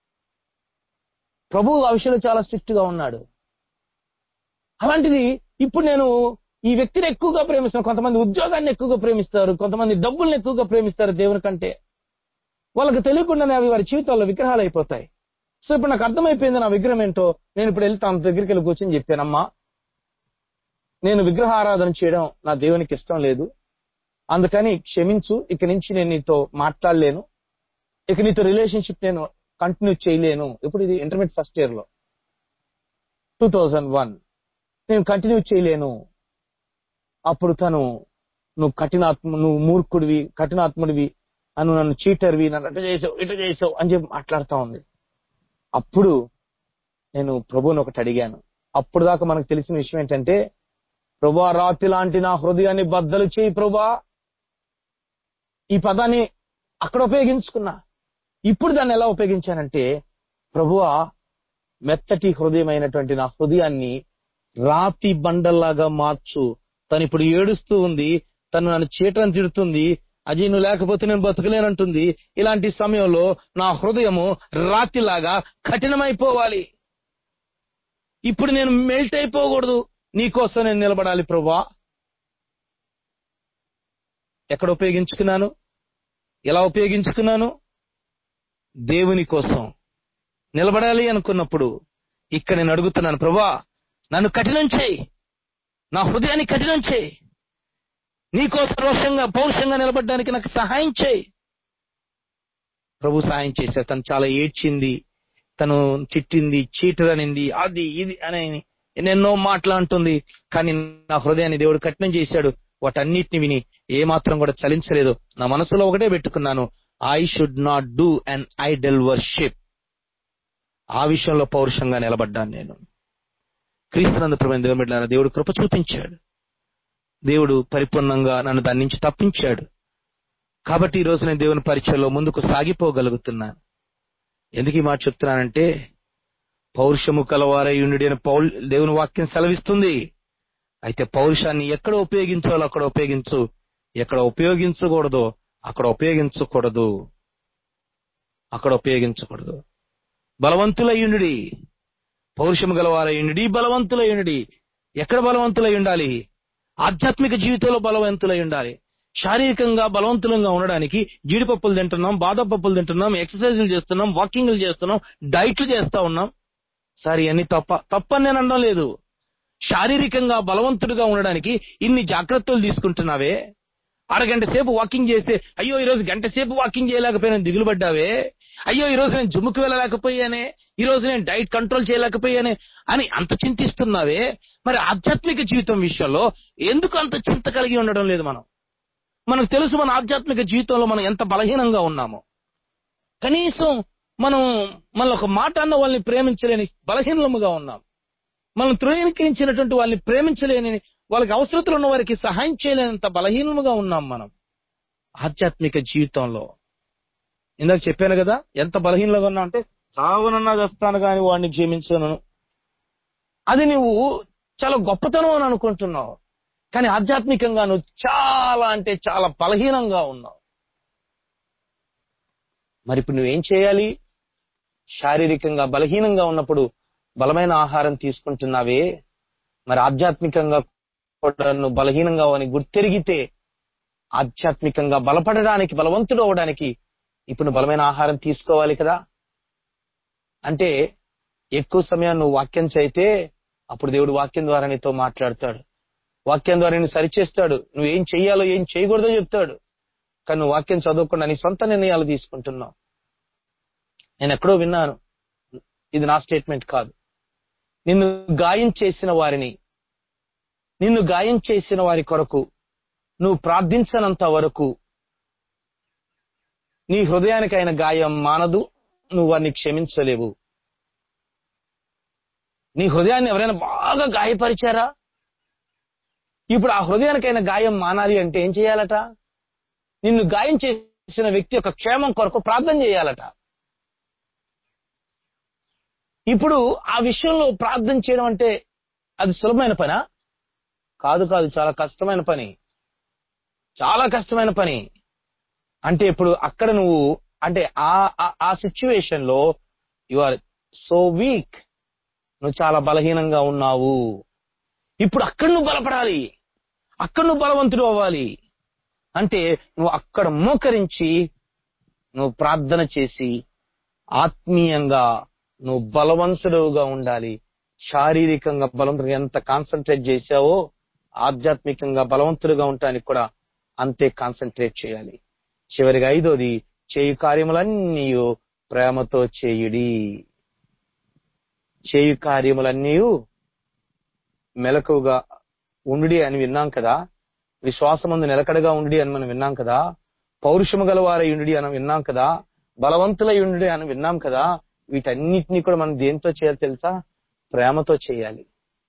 ప్రభు ఆ విషయంలో చాలా స్ట్రిక్ట్ గా ఉన్నాడు అలాంటిది ఇప్పుడు నేను ఈ వ్యక్తిని ఎక్కువగా ప్రేమిస్తాను కొంతమంది ఉద్యోగాన్ని ఎక్కువగా ప్రేమిస్తారు కొంతమంది డబ్బుల్ని ఎక్కువగా ప్రేమిస్తారు దేవుని కంటే వాళ్ళకి తెలియకుండానే అవి వారి జీవితాల్లో విగ్రహాలు అయిపోతాయి సో ఇప్పుడు నాకు అర్థమైపోయింది నా విగ్రహం ఏంటో నేను ఇప్పుడు వెళ్తే ఆమె దగ్గరికి వెళ్ళి కూర్చొని చెప్పానమ్మా నేను విగ్రహ ఆరాధన చేయడం నా దేవునికి ఇష్టం లేదు అందుకని క్షమించు ఇక నుంచి నేను నీతో మాట్లాడలేను ఇక నీతో రిలేషన్షిప్ నేను కంటిన్యూ చేయలేను ఇప్పుడు ఇది ఇంటర్మీడియట్ ఫస్ట్ ఇయర్ లో టూ థౌజండ్ వన్ నేను కంటిన్యూ చేయలేను అప్పుడు తను నువ్వు కఠినాత్మ నువ్వు మూర్ఖుడివి కఠినాత్ముడివి అను నన్ను చీటర్వి నన్ను అటు చేసావు ఇటు చేసావు అని చెప్పి మాట్లాడుతా ఉంది అప్పుడు నేను ప్రభువుని ఒకటి అడిగాను అప్పుడు దాకా మనకు తెలిసిన విషయం ఏంటంటే ప్రభా రాతి లాంటి నా హృదయాన్ని బద్దలు చేయి ప్రభా ఈ పదాన్ని అక్కడ ఉపయోగించుకున్నా ఇప్పుడు దాన్ని ఎలా ఉపయోగించానంటే ప్రభువా మెత్తటి హృదయమైనటువంటి నా హృదయాన్ని రాతి బండల్లాగా మార్చు తను ఇప్పుడు ఏడుస్తూ ఉంది తను నన్ను చీటని తిడుతుంది అజయ్ నువ్వు లేకపోతే నేను బతకలేనంటుంది ఇలాంటి సమయంలో నా హృదయము రాతిలాగా కఠినమైపోవాలి ఇప్పుడు నేను మెల్ట్ అయిపోకూడదు నీకోసం నేను నిలబడాలి ప్రభా ఎక్కడ ఉపయోగించుకున్నాను ఎలా ఉపయోగించుకున్నాను దేవుని కోసం నిలబడాలి అనుకున్నప్పుడు ఇక్కడ నేను అడుగుతున్నాను ప్రభా నన్ను కఠినం చేయి నా హృదయాన్ని కఠినం చేయి నీకోసం రోషంగా పౌరుషంగా నిలబడడానికి నాకు సహాయం చేయి ప్రభు సహాయం చేశారు తను చాలా ఏడ్చింది తను చిట్టింది చీటరనింది అది ఇది అని ఎన్నెన్నో మాటలు అంటుంది కానీ నా హృదయాన్ని దేవుడు కఠినం చేశాడు వాటన్నిటిని విని ఏ మాత్రం కూడా చలించలేదు నా మనసులో ఒకటే పెట్టుకున్నాను I should not do an idol worship ఆ విషయంలో పౌరుషంగా నిలబడ్డాను నేను క్రీస్తునందు ప్రభుత్వ దేవుని బిడ్డలారా దేవుడు కృప చూపించాడు దేవుడు పరిపూర్ణంగా నన్ను దాని నుంచి తప్పించాడు కాబట్టి ఈ రోజు నేను దేవుని పరిచయంలో ముందుకు సాగిపోగలుగుతున్నాను ఎందుకు ఈ మాట చెప్తున్నానంటే పౌరుషము కలవారయుండి అని పౌల్ దేవుని వాక్యం సెలవిస్తుంది అయితే పౌరుషాన్ని ఎక్కడ ఉపయోగించాలో అక్కడ ఉపయోగించు ఎక్కడ ఉపయోగించకూడదో అక్కడ ఉపయోగించకూడదు అక్కడ ఉపయోగించకూడదు బలవంతులయ్యుండి పౌరుషము గలవారయ్యుండి బలవంతులయ్యుండి ఎక్కడ బలవంతులై ఉండాలి ఆధ్యాత్మిక జీవితంలో బలవంతులై ఉండాలి శారీరకంగా బలవంతులంగా ఉండడానికి జీడిపప్పులు తింటున్నాం బాదం పప్పులు తింటున్నాం ఎక్సర్సైజులు చేస్తున్నాం వాకింగ్లు చేస్తున్నాం డైట్లు చేస్తా ఉన్నాం సార్ ఇవన్నీ తప్ప తప్పని నేను అనడం లేదు శారీరకంగా బలవంతుడిగా ఉండడానికి ఇన్ని జాగ్రత్తలు తీసుకుంటున్నావే అరగంట సేపు వాకింగ్ చేస్తే అయ్యో ఈ రోజు గంట సేపు వాకింగ్ చేయలేకపోయినా దిగులు పడ్డావే అయ్యో ఈ రోజు నేను జిమ్కి వెళ్ళలేకపోయానే ఈ రోజు నేను డైట్ కంట్రోల్ చేయలేకపోయానే అని అంత చింతిస్తున్నావే మరి ఆధ్యాత్మిక జీవితం విషయంలో ఎందుకు అంత చింత కలిగి ఉండడం లేదు మనం మనకు తెలుసు మన ఆధ్యాత్మిక జీవితంలో మనం ఎంత బలహీనంగా ఉన్నామో కనీసం మనం మన ఒక మాట అన్న వాళ్ళని ప్రేమించలేని బలహీనముగా ఉన్నాం మనం తృణీకరించినటువంటి వాళ్ళని ప్రేమించలేని వాళ్ళకి అవసరతలు ఉన్న వారికి సహాయం చేయలేనంత బలహీనముగా ఉన్నాం మనం ఆధ్యాత్మిక జీవితంలో ఇందాక చెప్పాను కదా ఎంత బలహీనంగా ఉన్నా అంటే చావనన్నా చేస్తాను కానీ వాడిని క్షమించను అది నువ్వు చాలా గొప్పతనం అని అనుకుంటున్నావు కానీ ఆధ్యాత్మికంగా నువ్వు చాలా అంటే చాలా బలహీనంగా ఉన్నావు మరి ఇప్పుడు నువ్వేం చేయాలి శారీరకంగా బలహీనంగా ఉన్నప్పుడు బలమైన ఆహారం తీసుకుంటున్నావే మరి ఆధ్యాత్మికంగా కూడా నువ్వు బలహీనంగా అని గుర్తెరిగితే ఆధ్యాత్మికంగా బలపడడానికి బలవంతుడు అవడానికి ఇప్పుడు నువ్వు బలమైన ఆహారం తీసుకోవాలి కదా అంటే ఎక్కువ సమయం నువ్వు వాక్యం చేయితే అప్పుడు దేవుడు వాక్యం ద్వారా నీతో మాట్లాడతాడు వాక్యం ద్వారా నేను సరిచేస్తాడు నువ్వు ఏం చెయ్యాలో ఏం చేయకూడదో చెప్తాడు కానీ నువ్వు వాక్యం చదవకుండా నీ సొంత నిర్ణయాలు తీసుకుంటున్నావు నేను ఎక్కడో విన్నాను ఇది నా స్టేట్మెంట్ కాదు నిన్ను గాయం చేసిన వారిని నిన్ను గాయం చేసిన వారి కొరకు నువ్వు ప్రార్థించనంత వరకు నీ హృదయానికైన గాయం మానదు నువ్వు వారిని క్షమించలేవు నీ హృదయాన్ని ఎవరైనా బాగా గాయపరిచారా ఇప్పుడు ఆ హృదయానికైన గాయం మానాలి అంటే ఏం చేయాలట నిన్ను గాయం చేసిన వ్యక్తి యొక్క క్షేమం కొరకు ప్రార్థన చేయాలట ఇప్పుడు ఆ విషయంలో ప్రార్థన చేయడం అంటే అది సులభమైన పనా కాదు కాదు చాలా కష్టమైన పని చాలా కష్టమైన పని అంటే ఇప్పుడు అక్కడ నువ్వు అంటే ఆ ఆ- ఆ సిచ్యువేషన్ లో యు ఆర్ సో వీక్ నువ్వు చాలా బలహీనంగా ఉన్నావు ఇప్పుడు అక్కడ నువ్వు బలపడాలి అక్కడ నువ్వు బలవంతుడు అవ్వాలి అంటే నువ్వు అక్కడ మోకరించి నువ్వు ప్రార్థన చేసి ఆత్మీయంగా నువ్వు బలవంతుడుగా ఉండాలి శారీరకంగా బలవంతుడు ఎంత కాన్సన్ట్రేట్ చేశావో ఆధ్యాత్మికంగా బలవంతుడుగా ఉండటానికి కూడా అంతే కాన్సన్ట్రేట్ చేయాలి చివరిగా ఐదోది చేయు కార్యములన్నీ ప్రేమతో చేయుడి చేయు కార్యములన్నీ మెలకుగా ఉండుడి అని విన్నాం కదా విశ్వాసమందు నిలకడగా ఉండి అని మనం విన్నాం కదా పౌరుషము గలవారై ఉండి అని విన్నాం కదా బలవంతులై ఉండి అని విన్నాం కదా వీటన్నిటిని కూడా మనం దేంతో చేయాలి తెలుసా ప్రేమతో చేయాలి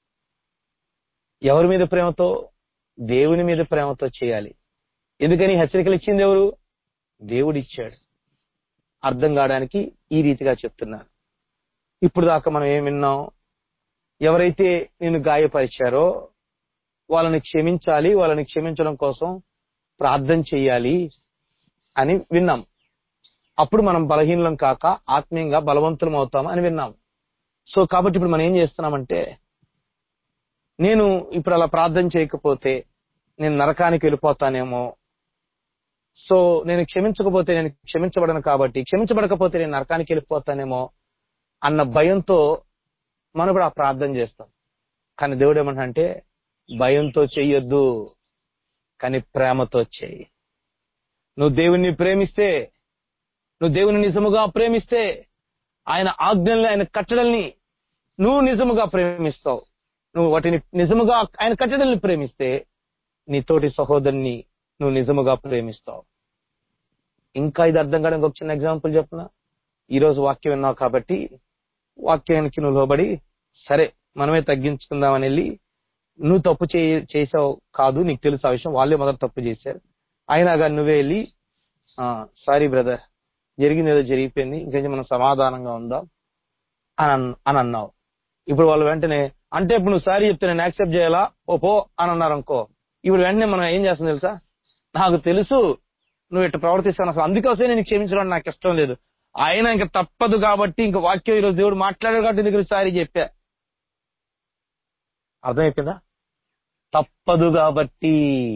ఎవరి మీద ప్రేమతో దేవుని మీద ప్రేమతో చేయాలి ఎందుకని హెచ్చరికలు ఇచ్చింది ఎవరు దేవుడిచ్చాడు అర్థం కావడానికి ఈ రీతిగా చెప్తున్నారు ఇప్పుడు దాకా మనం ఏం విన్నాం ఎవరైతే నిన్ను గాయపరిచారో వాళ్ళని క్షమించాలి వాళ్ళని క్షమించడం కోసం ప్రార్థన చేయాలి అని విన్నాం అప్పుడు మనం బలహీనం కాక ఆత్మీయంగా బలవంతులం అవుతాం అని విన్నాం సో కాబట్టి ఇప్పుడు మనం ఏం చేస్తున్నామంటే నేను ఇప్పుడు అలా ప్రార్థన చేయకపోతే నేను నరకానికి వెళ్ళిపోతానేమో సో నేను క్షమించకపోతే నేను క్షమించబడను కాబట్టి క్షమించబడకపోతే నేను నరకానికి వెళ్ళిపోతానేమో అన్న భయంతో మనం కూడా ఆ ప్రార్థన చేస్తాం కానీ దేవుడు ఏమంటే భయంతో చెయ్యొద్దు కానీ ప్రేమతో చెయ్యి నువ్వు దేవుణ్ణి ప్రేమిస్తే నువ్వు దేవుని నిజముగా ప్రేమిస్తే ఆయన ఆజ్ఞల్ని ఆయన కట్టడల్ని నువ్వు నిజముగా ప్రేమిస్తావు నువ్వు వాటిని నిజముగా ఆయన కట్టడల్ని ప్రేమిస్తే నీ తోటి సహోదరుని నువ్వు నిజముగా ప్రేమిస్తావు ఇంకా ఇది అర్థం కావడానికి ఒక చిన్న ఎగ్జాంపుల్ చెప్పిన ఈ రోజు వాక్యం విన్నావు కాబట్టి వాక్యానికి నువ్వు లోబడి సరే మనమే తగ్గించుకుందామని వెళ్ళి నువ్వు తప్పు చే- చేసావు కాదు నీకు తెలుసు ఆ విషయం వాళ్ళే మొదట తప్పు చేశారు అయినా కానీ నువ్వే వెళ్ళి సారీ బ్రదర్ జరిగింది ఏదో జరిగిపోయింది ఇంకొంచెం మనం సమాధానంగా ఉందాం అని అన్- అని అన్నావు ఇప్పుడు వాళ్ళు వెంటనే అంటే ఇప్పుడు నువ్వు సారీ చెప్తే నేను యాక్సెప్ట్ చేయాలా ఓ పో అని అన్నారు అనుకో ఇప్పుడు వెంటనే మనం ఏం చేస్తాం తెలుసా నాకు తెలుసు నువ్వు ఇట్లా ప్రవర్తిస్తాను అసలు అందుకోసమే నేను క్షమించడం నాకు ఇష్టం లేదు ఆయన ఇంకా తప్పదు కాబట్టి ఇంకా వాక్యం ఈరోజు దేవుడు మాట్లాడాడు కాబట్టి దగ్గర సారీ చెప్పా అర్థమైపోయిందా తప్పదు కాబట్టి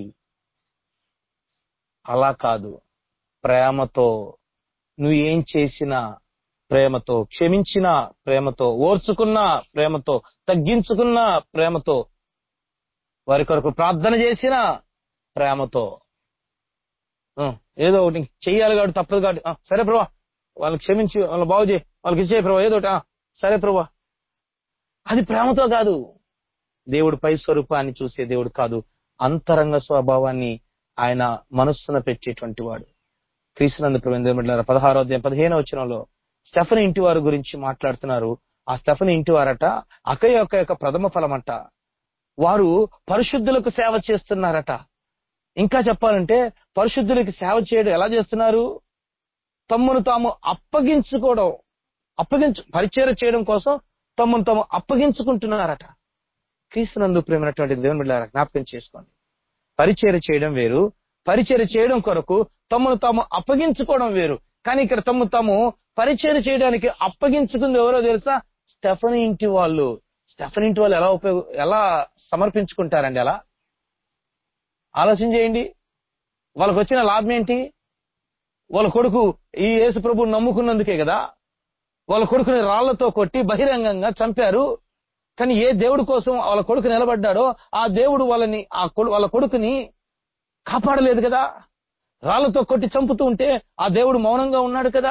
అలా కాదు ప్రేమతో నువ్వు ఏం చేసినా ప్రేమతో క్షమించిన ప్రేమతో ఓర్చుకున్న ప్రేమతో తగ్గించుకున్న ప్రేమతో వారి కొరకు ప్రార్థన చేసిన ప్రేమతో ఆ, ఏదో ఒకటి చెయ్యాలి కాబట్టి తప్పదు కాబట్టి ఆ, సరే ప్రభా వాళ్ళకి క్షమించి వాళ్ళని బాగు చేయి వాళ్ళకి ఇచ్చే ప్రభా ఏదో ఒకటి ఆ, సరే ప్రభా అది ప్రేమతో కాదు దేవుడు పై స్వరూపాన్ని చూసే దేవుడు కాదు అంతరంగ స్వభావాన్ని ఆయన మనస్సున పెట్టేటువంటి వాడు క్రీస్తునందు ప్రవేంద్ర పదహారో అధ్యాయం పదిహేనో వచనంలో స్టెఫన్ ఇంటి వారి గురించి మాట్లాడుతున్నారు ఆ స్టెఫన్ ఇంటి వారట అకయ యొక్క యొక్క ప్రథమ ఫలమట వారు పరిశుద్ధులకు సేవ చేస్తున్నారట ఇంకా చెప్పాలంటే పరిశుద్ధులకి సేవ చేయడం ఎలా చేస్తున్నారు తమ్మును తాము అప్పగించుకోవడం అప్పగించు పరిచయం చేయడం కోసం తమ్మును తాము అప్పగించుకుంటున్నారట క్రీస్తునందు ప్రేమైనటువంటి దేవుని బిడ్డలారా జ్ఞాపకం చేసుకోండి పరిచయం చేయడం వేరు పరిచయం చేయడం కొరకు తమను తాము అప్పగించుకోవడం వేరు కానీ ఇక్కడ తమ్ము తాము పరిచయం చేయడానికి అప్పగించుకుంది ఎవరో తెలుసా స్టెఫన్ ఇంటి వాళ్ళు స్టెఫన్ ఇంటి వాళ్ళు ఎలా ఉపయోగ ఎలా సమర్పించుకుంటారండి అలా ఆలోచన చేయండి వాళ్ళకి వచ్చిన లాభం ఏంటి వాళ్ళ కొడుకు ఈ యేసు ప్రభు నమ్ముకున్నందుకే కదా వాళ్ళ కొడుకుని రాళ్లతో కొట్టి బహిరంగంగా చంపారు కానీ ఏ దేవుడి కోసం వాళ్ళ కొడుకు నిలబడ్డాడో ఆ దేవుడు వాళ్ళని ఆ కొడు వాళ్ళ కొడుకుని కాపాడలేదు కదా రాళ్లతో కొట్టి చంపుతూ ఉంటే ఆ దేవుడు మౌనంగా ఉన్నాడు కదా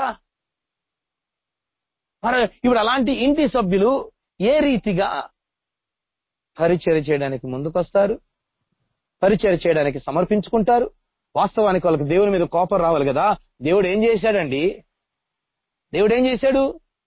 మరి ఇప్పుడు అలాంటి ఇంటి సభ్యులు ఏ రీతిగా పరిచయం చేయడానికి ముందుకొస్తారు పరిచయం చేయడానికి సమర్పించుకుంటారు వాస్తవానికి వాళ్ళకి దేవుని మీద కోపం రావాలి కదా దేవుడు ఏం చేశాడండి దేవుడు ఏం చేశాడు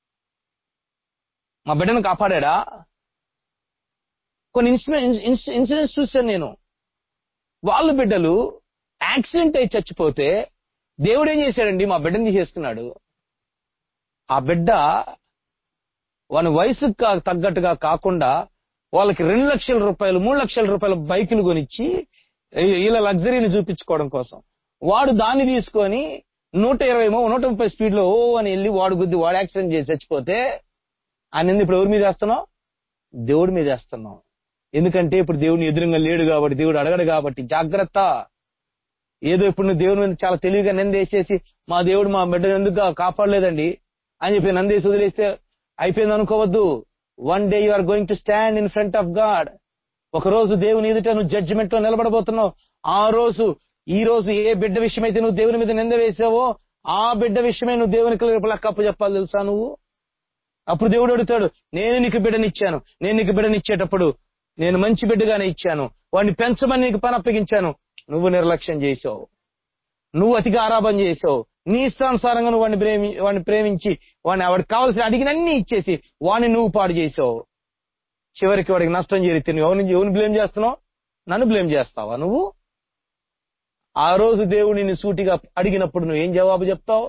మా బిడ్డను కాపాడా కొన్ని ఇన్సిడెంట్స్ చూశాను నేను వాళ్ళ బిడ్డలు యాక్సిడెంట్ అయి చచ్చిపోతే దేవుడు ఏం చేశాడండి మా బిడ్డను తీసేసుకున్నాడు ఆ బిడ్డ వాని వయసుకు కా- తగ్గట్టుగా కాకుండా వాళ్ళకి రెండు లక్షల రూపాయలు మూడు లక్షల రూపాయల బైకులు కొనిచ్చి ఈ- వీళ్ళ లగ్జరీని చూపించుకోవడం కోసం వాడు దాన్ని తీసుకొని నూట ఇరవై నూట ముప్పై స్పీడ్ లో ఓ అని వెళ్ళి వాడు గుద్ది వాడు యాక్సిడెంట్ చేసి చచ్చిపోతే ఆయన ఎందుకు ఇప్పుడు ఎవరి మీద వేస్తున్నావు దేవుడి మీద వేస్తున్నాం ఎందుకంటే ఇప్పుడు దేవుని ఎదురుగా లేడు కాబట్టి దేవుడు అడగడు కాబట్టి జాగ్రత్త ఏదో ఇప్పుడు నువ్వు దేవుని మీద చాలా తెలివిగా నిందేసేసి మా దేవుడు మా బిడ్డను ఎందుకు కా- కాపాడలేదండి అని చెప్పి నందేసి వదిలేస్తే అయిపోయింది అనుకోవద్దు one day you are going to stand in front of God ఒక రోజు దేవుని ఎదుట నువ్వు జడ్జిమెంట్ లో నిలబడబోతున్నావు ఆ రోజు ఈ రోజు ఏ బిడ్డ విషయమైతే నువ్వు దేవుని మీద నింద వేసావో ఆ బిడ్డ విషయమే నువ్వు దేవునికి లెక్కప్పు చెప్పాలి తెలుసా నువ్వు అప్పుడు దేవుడు అడుగుతాడు నేను నీకు బిడ్డనిచ్చాను నేను నీకు బిడ్డనిచ్చేటప్పుడు నేను మంచి బిడ్డగానే ఇచ్చాను వాడిని పెంచమని నీకు పని అప్పగించాను నువ్వు నిర్లక్ష్యం చేసావు నువ్వు అతిగా ఆరాపం చేసావు నీ ఇష్టానుసారంగా నువ్వు వాడిని ప్రేమి వాడిని ప్రేమించి వాడిని వాడికి కావాల్సిన అడిగినన్ని ఇచ్చేసి వాడిని నువ్వు పాడు చేసావు చివరికి వాడికి నష్టం జరిగితే నువ్వు ఎవరిని ఎవరిని బ్లేమ్ చేస్తున్నావు నన్ను బ్లేమ్ చేస్తావా నువ్వు ఆ రోజు దేవుడు నిన్ను సూటిగా అడిగినప్పుడు నువ్వు ఏం జవాబు చెప్తావు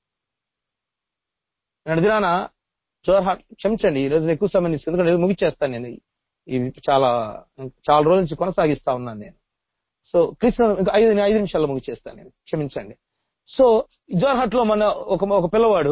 నడిదిరానా జోర్హాట్ క్షమించండి ఈ రోజు ఎక్కువ సమయం ఇస్తుంది ఎందుకంటే ముగిచ్చేస్తాను నేను ఇవి చాలా చాలా రోజుల నుంచి కొనసాగిస్తా ఉన్నాను నేను సో కృష్ణ ఇంకా ఐదు ఐదు నిమిషాల్లో ముగిచేస్తాను నేను క్షమించండి సో జోర్హట్ లో మన ఒక ఒక పిల్లవాడు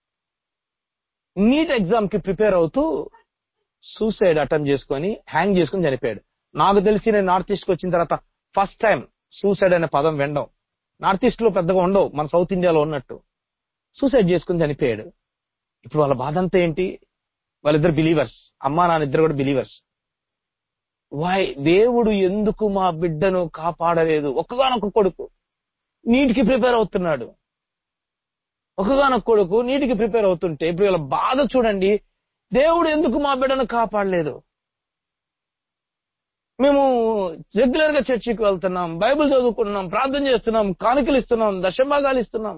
నీట్ ఎగ్జామ్ కి ప్రిపేర్ అవుతూ సూసైడ్ అటెంప్ట్ చేసుకొని హ్యాంగ్ చేసుకుని చనిపోయాడు నాకు తెలిసి నేను నార్త్ ఈస్ట్ కి వచ్చిన తర్వాత ఫస్ట్ టైం సూసైడ్ అనే పదం వినడం నార్త్ ఈస్ట్ లో పెద్దగా ఉండవు మన సౌత్ ఇండియాలో ఉన్నట్టు సూసైడ్ చేసుకుని చనిపోయాడు ఇప్పుడు వాళ్ళ బాధ అంతా ఏంటి వాళ్ళిద్దరు బిలీవర్స్ అమ్మా నాన్న ఇద్దరు కూడా బిలీవర్స్ వై దేవుడు ఎందుకు మా బిడ్డను కాపాడలేదు ఒక్కగానొక్క కొడుకు నీటికి ప్రిపేర్ అవుతున్నాడు ఒక్కగానొక్క కొడుకు నీటికి ప్రిపేర్ అవుతుంటే ఇప్పుడు వీళ్ళ బాధ చూడండి దేవుడు ఎందుకు మా బిడ్డను కాపాడలేదు మేము రెగ్యులర్ గా చర్చికి వెళ్తున్నాం బైబిల్ చదువుకుంటున్నాం ప్రార్థన చేస్తున్నాం కానుకలు ఇస్తున్నాం దశభాగాలు ఇస్తున్నాం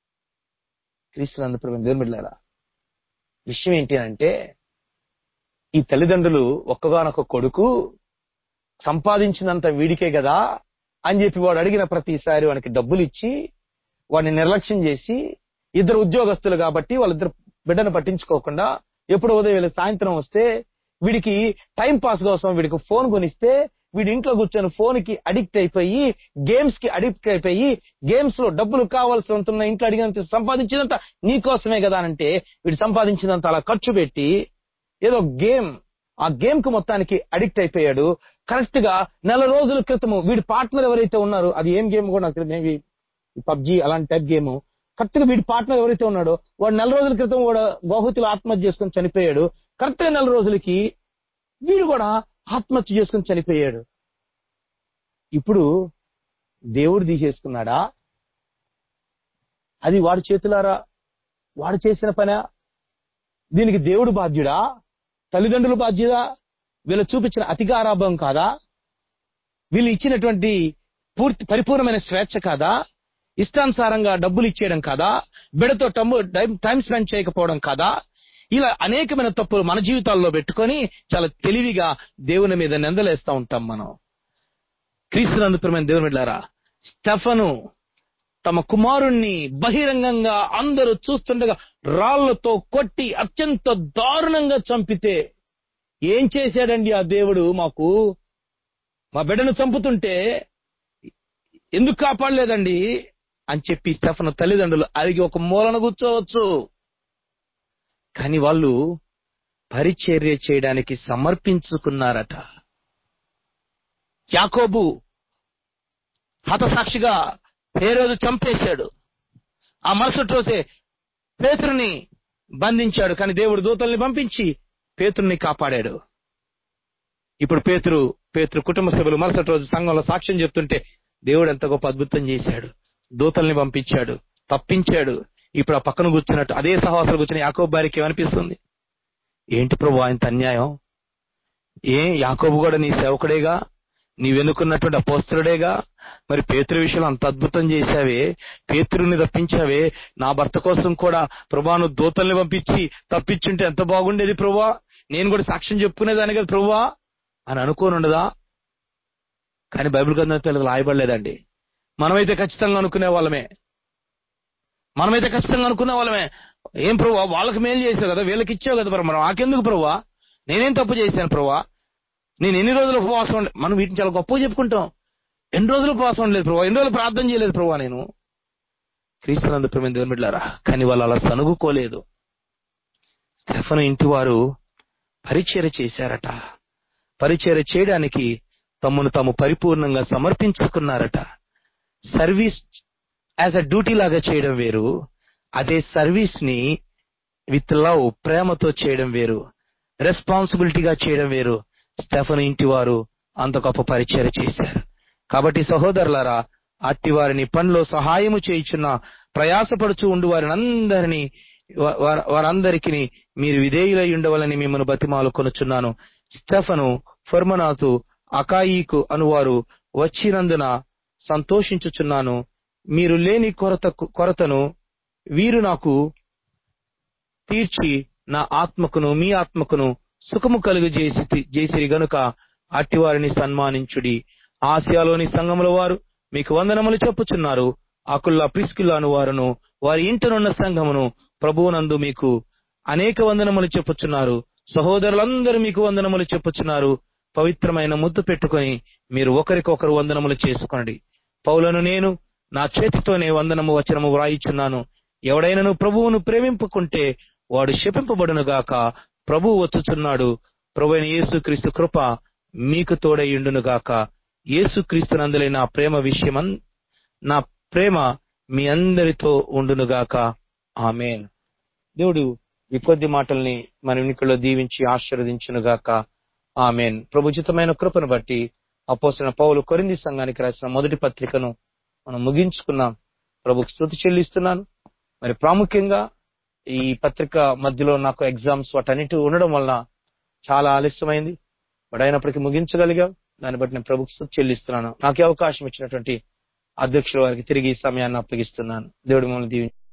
క్రీస్తునందు ప్రభు దేవుని బిడ్డలారా విషయం ఏంటి అంటే ఈ తల్లిదండ్రులు ఒక్కగానొక్క కొడుకు సంపాదించినంత వీడికే కదా అని చెప్పి వాడు అడిగిన ప్రతిసారి వానికి డబ్బులు ఇచ్చి వాడిని నిర్లక్ష్యం చేసి ఇద్దరు ఉద్యోగస్తులు కాబట్టి వాళ్ళిద్దరు బిడ్డను పట్టించుకోకుండా ఎప్పుడు ఉదయం వీళ్ళకి సాయంత్రం వస్తే వీడికి టైం పాస్ కోసం వీడికి ఫోన్ కొనిస్తే వీడి ఇంట్లో కూర్చొని ఫోన్ కి అడిక్ట్ అయిపోయి గేమ్స్ కి అడిక్ట్ అయిపోయి గేమ్స్ లో డబ్బులు కావాల్సి ఉంటున్న ఇంట్లో అడిగినంత సంపాదించినంత నీకోసమే కదా అంటే వీడు సంపాదించినంత అలా ఖర్చు పెట్టి ఏదో గేమ్ ఆ గేమ్ కు మొత్తానికి అడిక్ట్ అయిపోయాడు కరెక్ట్ గా నెల రోజుల క్రితము వీడి పార్ట్నర్ ఎవరైతే ఉన్నారో అది ఏం గేమ్ కూడా నాకు మేబీ పబ్జి అలాంటి టైప్ గేమ్ కరెక్ట్ గా వీడి పార్ట్నర్ ఎవరైతే ఉన్నాడో వాడు నెల రోజుల క్రితం వాడు గోహతిలో ఆత్మహత్య చేసుకుని చనిపోయాడు కరెక్ట్ గా నెల రోజులకి వీడు కూడా ఆత్మహత్య చేసుకుని చనిపోయాడు ఇప్పుడు దేవుడు తీసేసుకున్నాడా అది వాడి చేతులారా వాడు చేసిన పనా దీనికి దేవుడు బాధ్యుడా తల్లిదండ్రులు బాధ్యుడా వీళ్ళు చూపించిన అతిగారాభం కాదా వీళ్ళు ఇచ్చినటువంటి పూర్తి పరిపూర్ణమైన స్వేచ్ఛ కాదా ఇష్టానుసారంగా డబ్బులు ఇచ్చేయడం కాదా బిడతో టమ్ము టైం స్పెండ్ చేయకపోవడం కాదా ఇలా అనేకమైన తప్పులు మన జీవితాల్లో పెట్టుకొని చాలా తెలివిగా దేవుని మీద నిందలేస్తా ఉంటాం మనం క్రీస్తునందుపరమైన దేవుని బిడ్డారా స్టెఫను తమ కుమారుణ్ణి బహిరంగంగా అందరూ చూస్తుండగా రాళ్లతో కొట్టి అత్యంత దారుణంగా చంపితే ఏం చేశాడండి ఆ దేవుడు మాకు మా బిడ్డను చంపుతుంటే ఎందుకు కాపాడలేదండి అని చెప్పి స్టెఫన్ తల్లిదండ్రులు అరిగి ఒక మూలన కూర్చోవచ్చు కానీ వాళ్ళు పరిచర్య చేయడానికి సమర్పించుకున్నారట యాకోబు హతసాక్షిగా హేరోదు చంపేశాడు ఆ మరుసటి రోజే పేతురుని బంధించాడు కానీ దేవుడు దూతల్ని పంపించి పేతురుని కాపాడాడు ఇప్పుడు పేతురు పేతురు కుటుంబ సభ్యులు మరుసటి రోజు సంఘంలో సాక్ష్యం చెప్తుంటే దేవుడు ఎంత గొప్ప అద్భుతం చేశాడు దూతల్ని పంపించాడు తప్పించాడు ఇప్పుడు ఆ పక్కన కూర్చున్నట్టు అదే సహవాసాలు కూర్చుని యాకోబు బారికి ఏమనిపిస్తుంది ఏంటి ప్రభు ఆయన అన్యాయం ఏ యాకోబు కూడా నీ సేవకుడేగా నీవెన్నుకున్నటువంటి అపోస్తుడేగా మరి పేతురు విషయంలో అంత అద్భుతం చేశావే పేతురుని తప్పించావే నా భర్త కోసం కూడా ప్రభా నువ్వు దూతల్ని పంపించి తప్పించుంటే ఎంత బాగుండేది ప్రభా నేను కూడా సాక్ష్యం చెప్పుకునేదాన్ని కదా ప్రభా అని అనుకోని ఉండదా కానీ బైబిల్ గ్రంథం పిల్లలు రాయబడలేదండి మనమైతే ఖచ్చితంగా అనుకునే వాళ్ళమే మనమైతే ఖచ్చితంగా అనుకునే వాళ్ళమే ఏం ప్రభా వాళ్ళకి మేలు చేసావు కదా వీళ్ళకి ఇచ్చావు కదా మరి మనం నాకెందుకు ప్రభా నేనేం తప్పు చేశాను ప్రభా నేను ఎన్ని రోజులు ఉపవాసం ఉండ మనం వీటిని చాలా గొప్పగా చెప్పుకుంటాం ఎన్ని రోజులు ఉపవాసం ఉండలేదు ప్రభా ఎన్ని రోజులు ప్రార్థన చేయలేదు ప్రభా నేను క్రీస్తునందు ప్రేమ దేవుని బిడ్డారా కానీ వాళ్ళు అలా సనుగుకోలేదు స్టెఫను ఇంటి వారు పరిచర్య చేశారట పరిచర్య చేయడానికి తమను తాము పరిపూర్ణంగా సమర్పించుకున్నారట సర్వీస్ యాజ్ అ డ్యూటీ లాగా చేయడం వేరు అదే సర్వీస్ ని విత్ లవ్ ప్రేమతో చేయడం వేరు రెస్పాన్సిబిలిటీగా చేయడం వేరు స్టెఫన్ ఇంటి వారు అంత గొప్ప పరిచయం చేశారు కాబట్టి సహోదరులారా అట్టి వారిని పనిలో సహాయము చేయుచున్న ప్రయాసపడుచు ఉండు వారిని అందరినీ వారందరికి మీరు విధేయులై ఉండవలని మిమ్మల్ని బతిమాలు కొనుచున్నాను స్టెఫను ఫర్మనాథు అకాయికు అనువారు వచ్చినందున సంతోషించుచున్నాను మీరు లేని కొరత కొరతను వీరు నాకు తీర్చి నా ఆత్మకును మీ ఆత్మకును సుఖము కలుగు చేసి చేసిరి గనుక అట్టి వారిని సన్మానించుడి ఆసియాలోని సంఘముల వారు మీకు వందనములు చెప్పుచున్నారు అకుల్లా ప్రిస్కిల్లాను వారును వారి ఇంటనున్న సంఘమును ప్రభువునందు మీకు అనేక వందనములు చెప్పుచున్నారు సహోదరులందరూ మీకు వందనములు చెప్పుచున్నారు పవిత్రమైన ముద్దు పెట్టుకొని మీరు ఒకరికొకరు వందనములు చేసుకోండి పౌలను నేను నా చేతితోనే వందనము వచనము వ్రాయిచున్నాను ఎవడైనను ప్రభువును ప్రేమింపుకుంటే వాడు శపింపబడును గాక ప్రభువు వచ్చుచున్నాడు ప్రభు అయిన యేసుక్రీస్తు కృప మీకు తోడయుండును గాక యేసుక్రీస్తు నందులే నా ప్రేమ విషయం నా ప్రేమ మీ అందరితో ఉండును గాక ఆమెన్ దేవుడు ఈ కొద్ది మాటల్ని మన వినికిలో దీవించి ఆశీర్వదించును గాక ఆమెన్ ప్రభుచితమైన కృపను బట్టి అపోసిన పౌలు కొరింది సంఘానికి రాసిన మొదటి పత్రికను మనం ముగించుకున్నాం ప్రభుకు స్థుతి చెల్లిస్తున్నాను మరి ప్రాముఖ్యంగా ఈ పత్రిక మధ్యలో నాకు ఎగ్జామ్స్ వాటన్నిటి ఉండడం వలన చాలా ఆలస్యమైంది బట్ అయినప్పటికీ ముగించగలిగాం దాన్ని బట్టి నేను ప్రభుకు స్థుతి చెల్లిస్తున్నాను నాకే అవకాశం ఇచ్చినటువంటి అధ్యక్షుల వారికి తిరిగి ఈ సమయాన్ని అప్పగిస్తున్నాను దేవుడి మమ్మల్ని దీవించి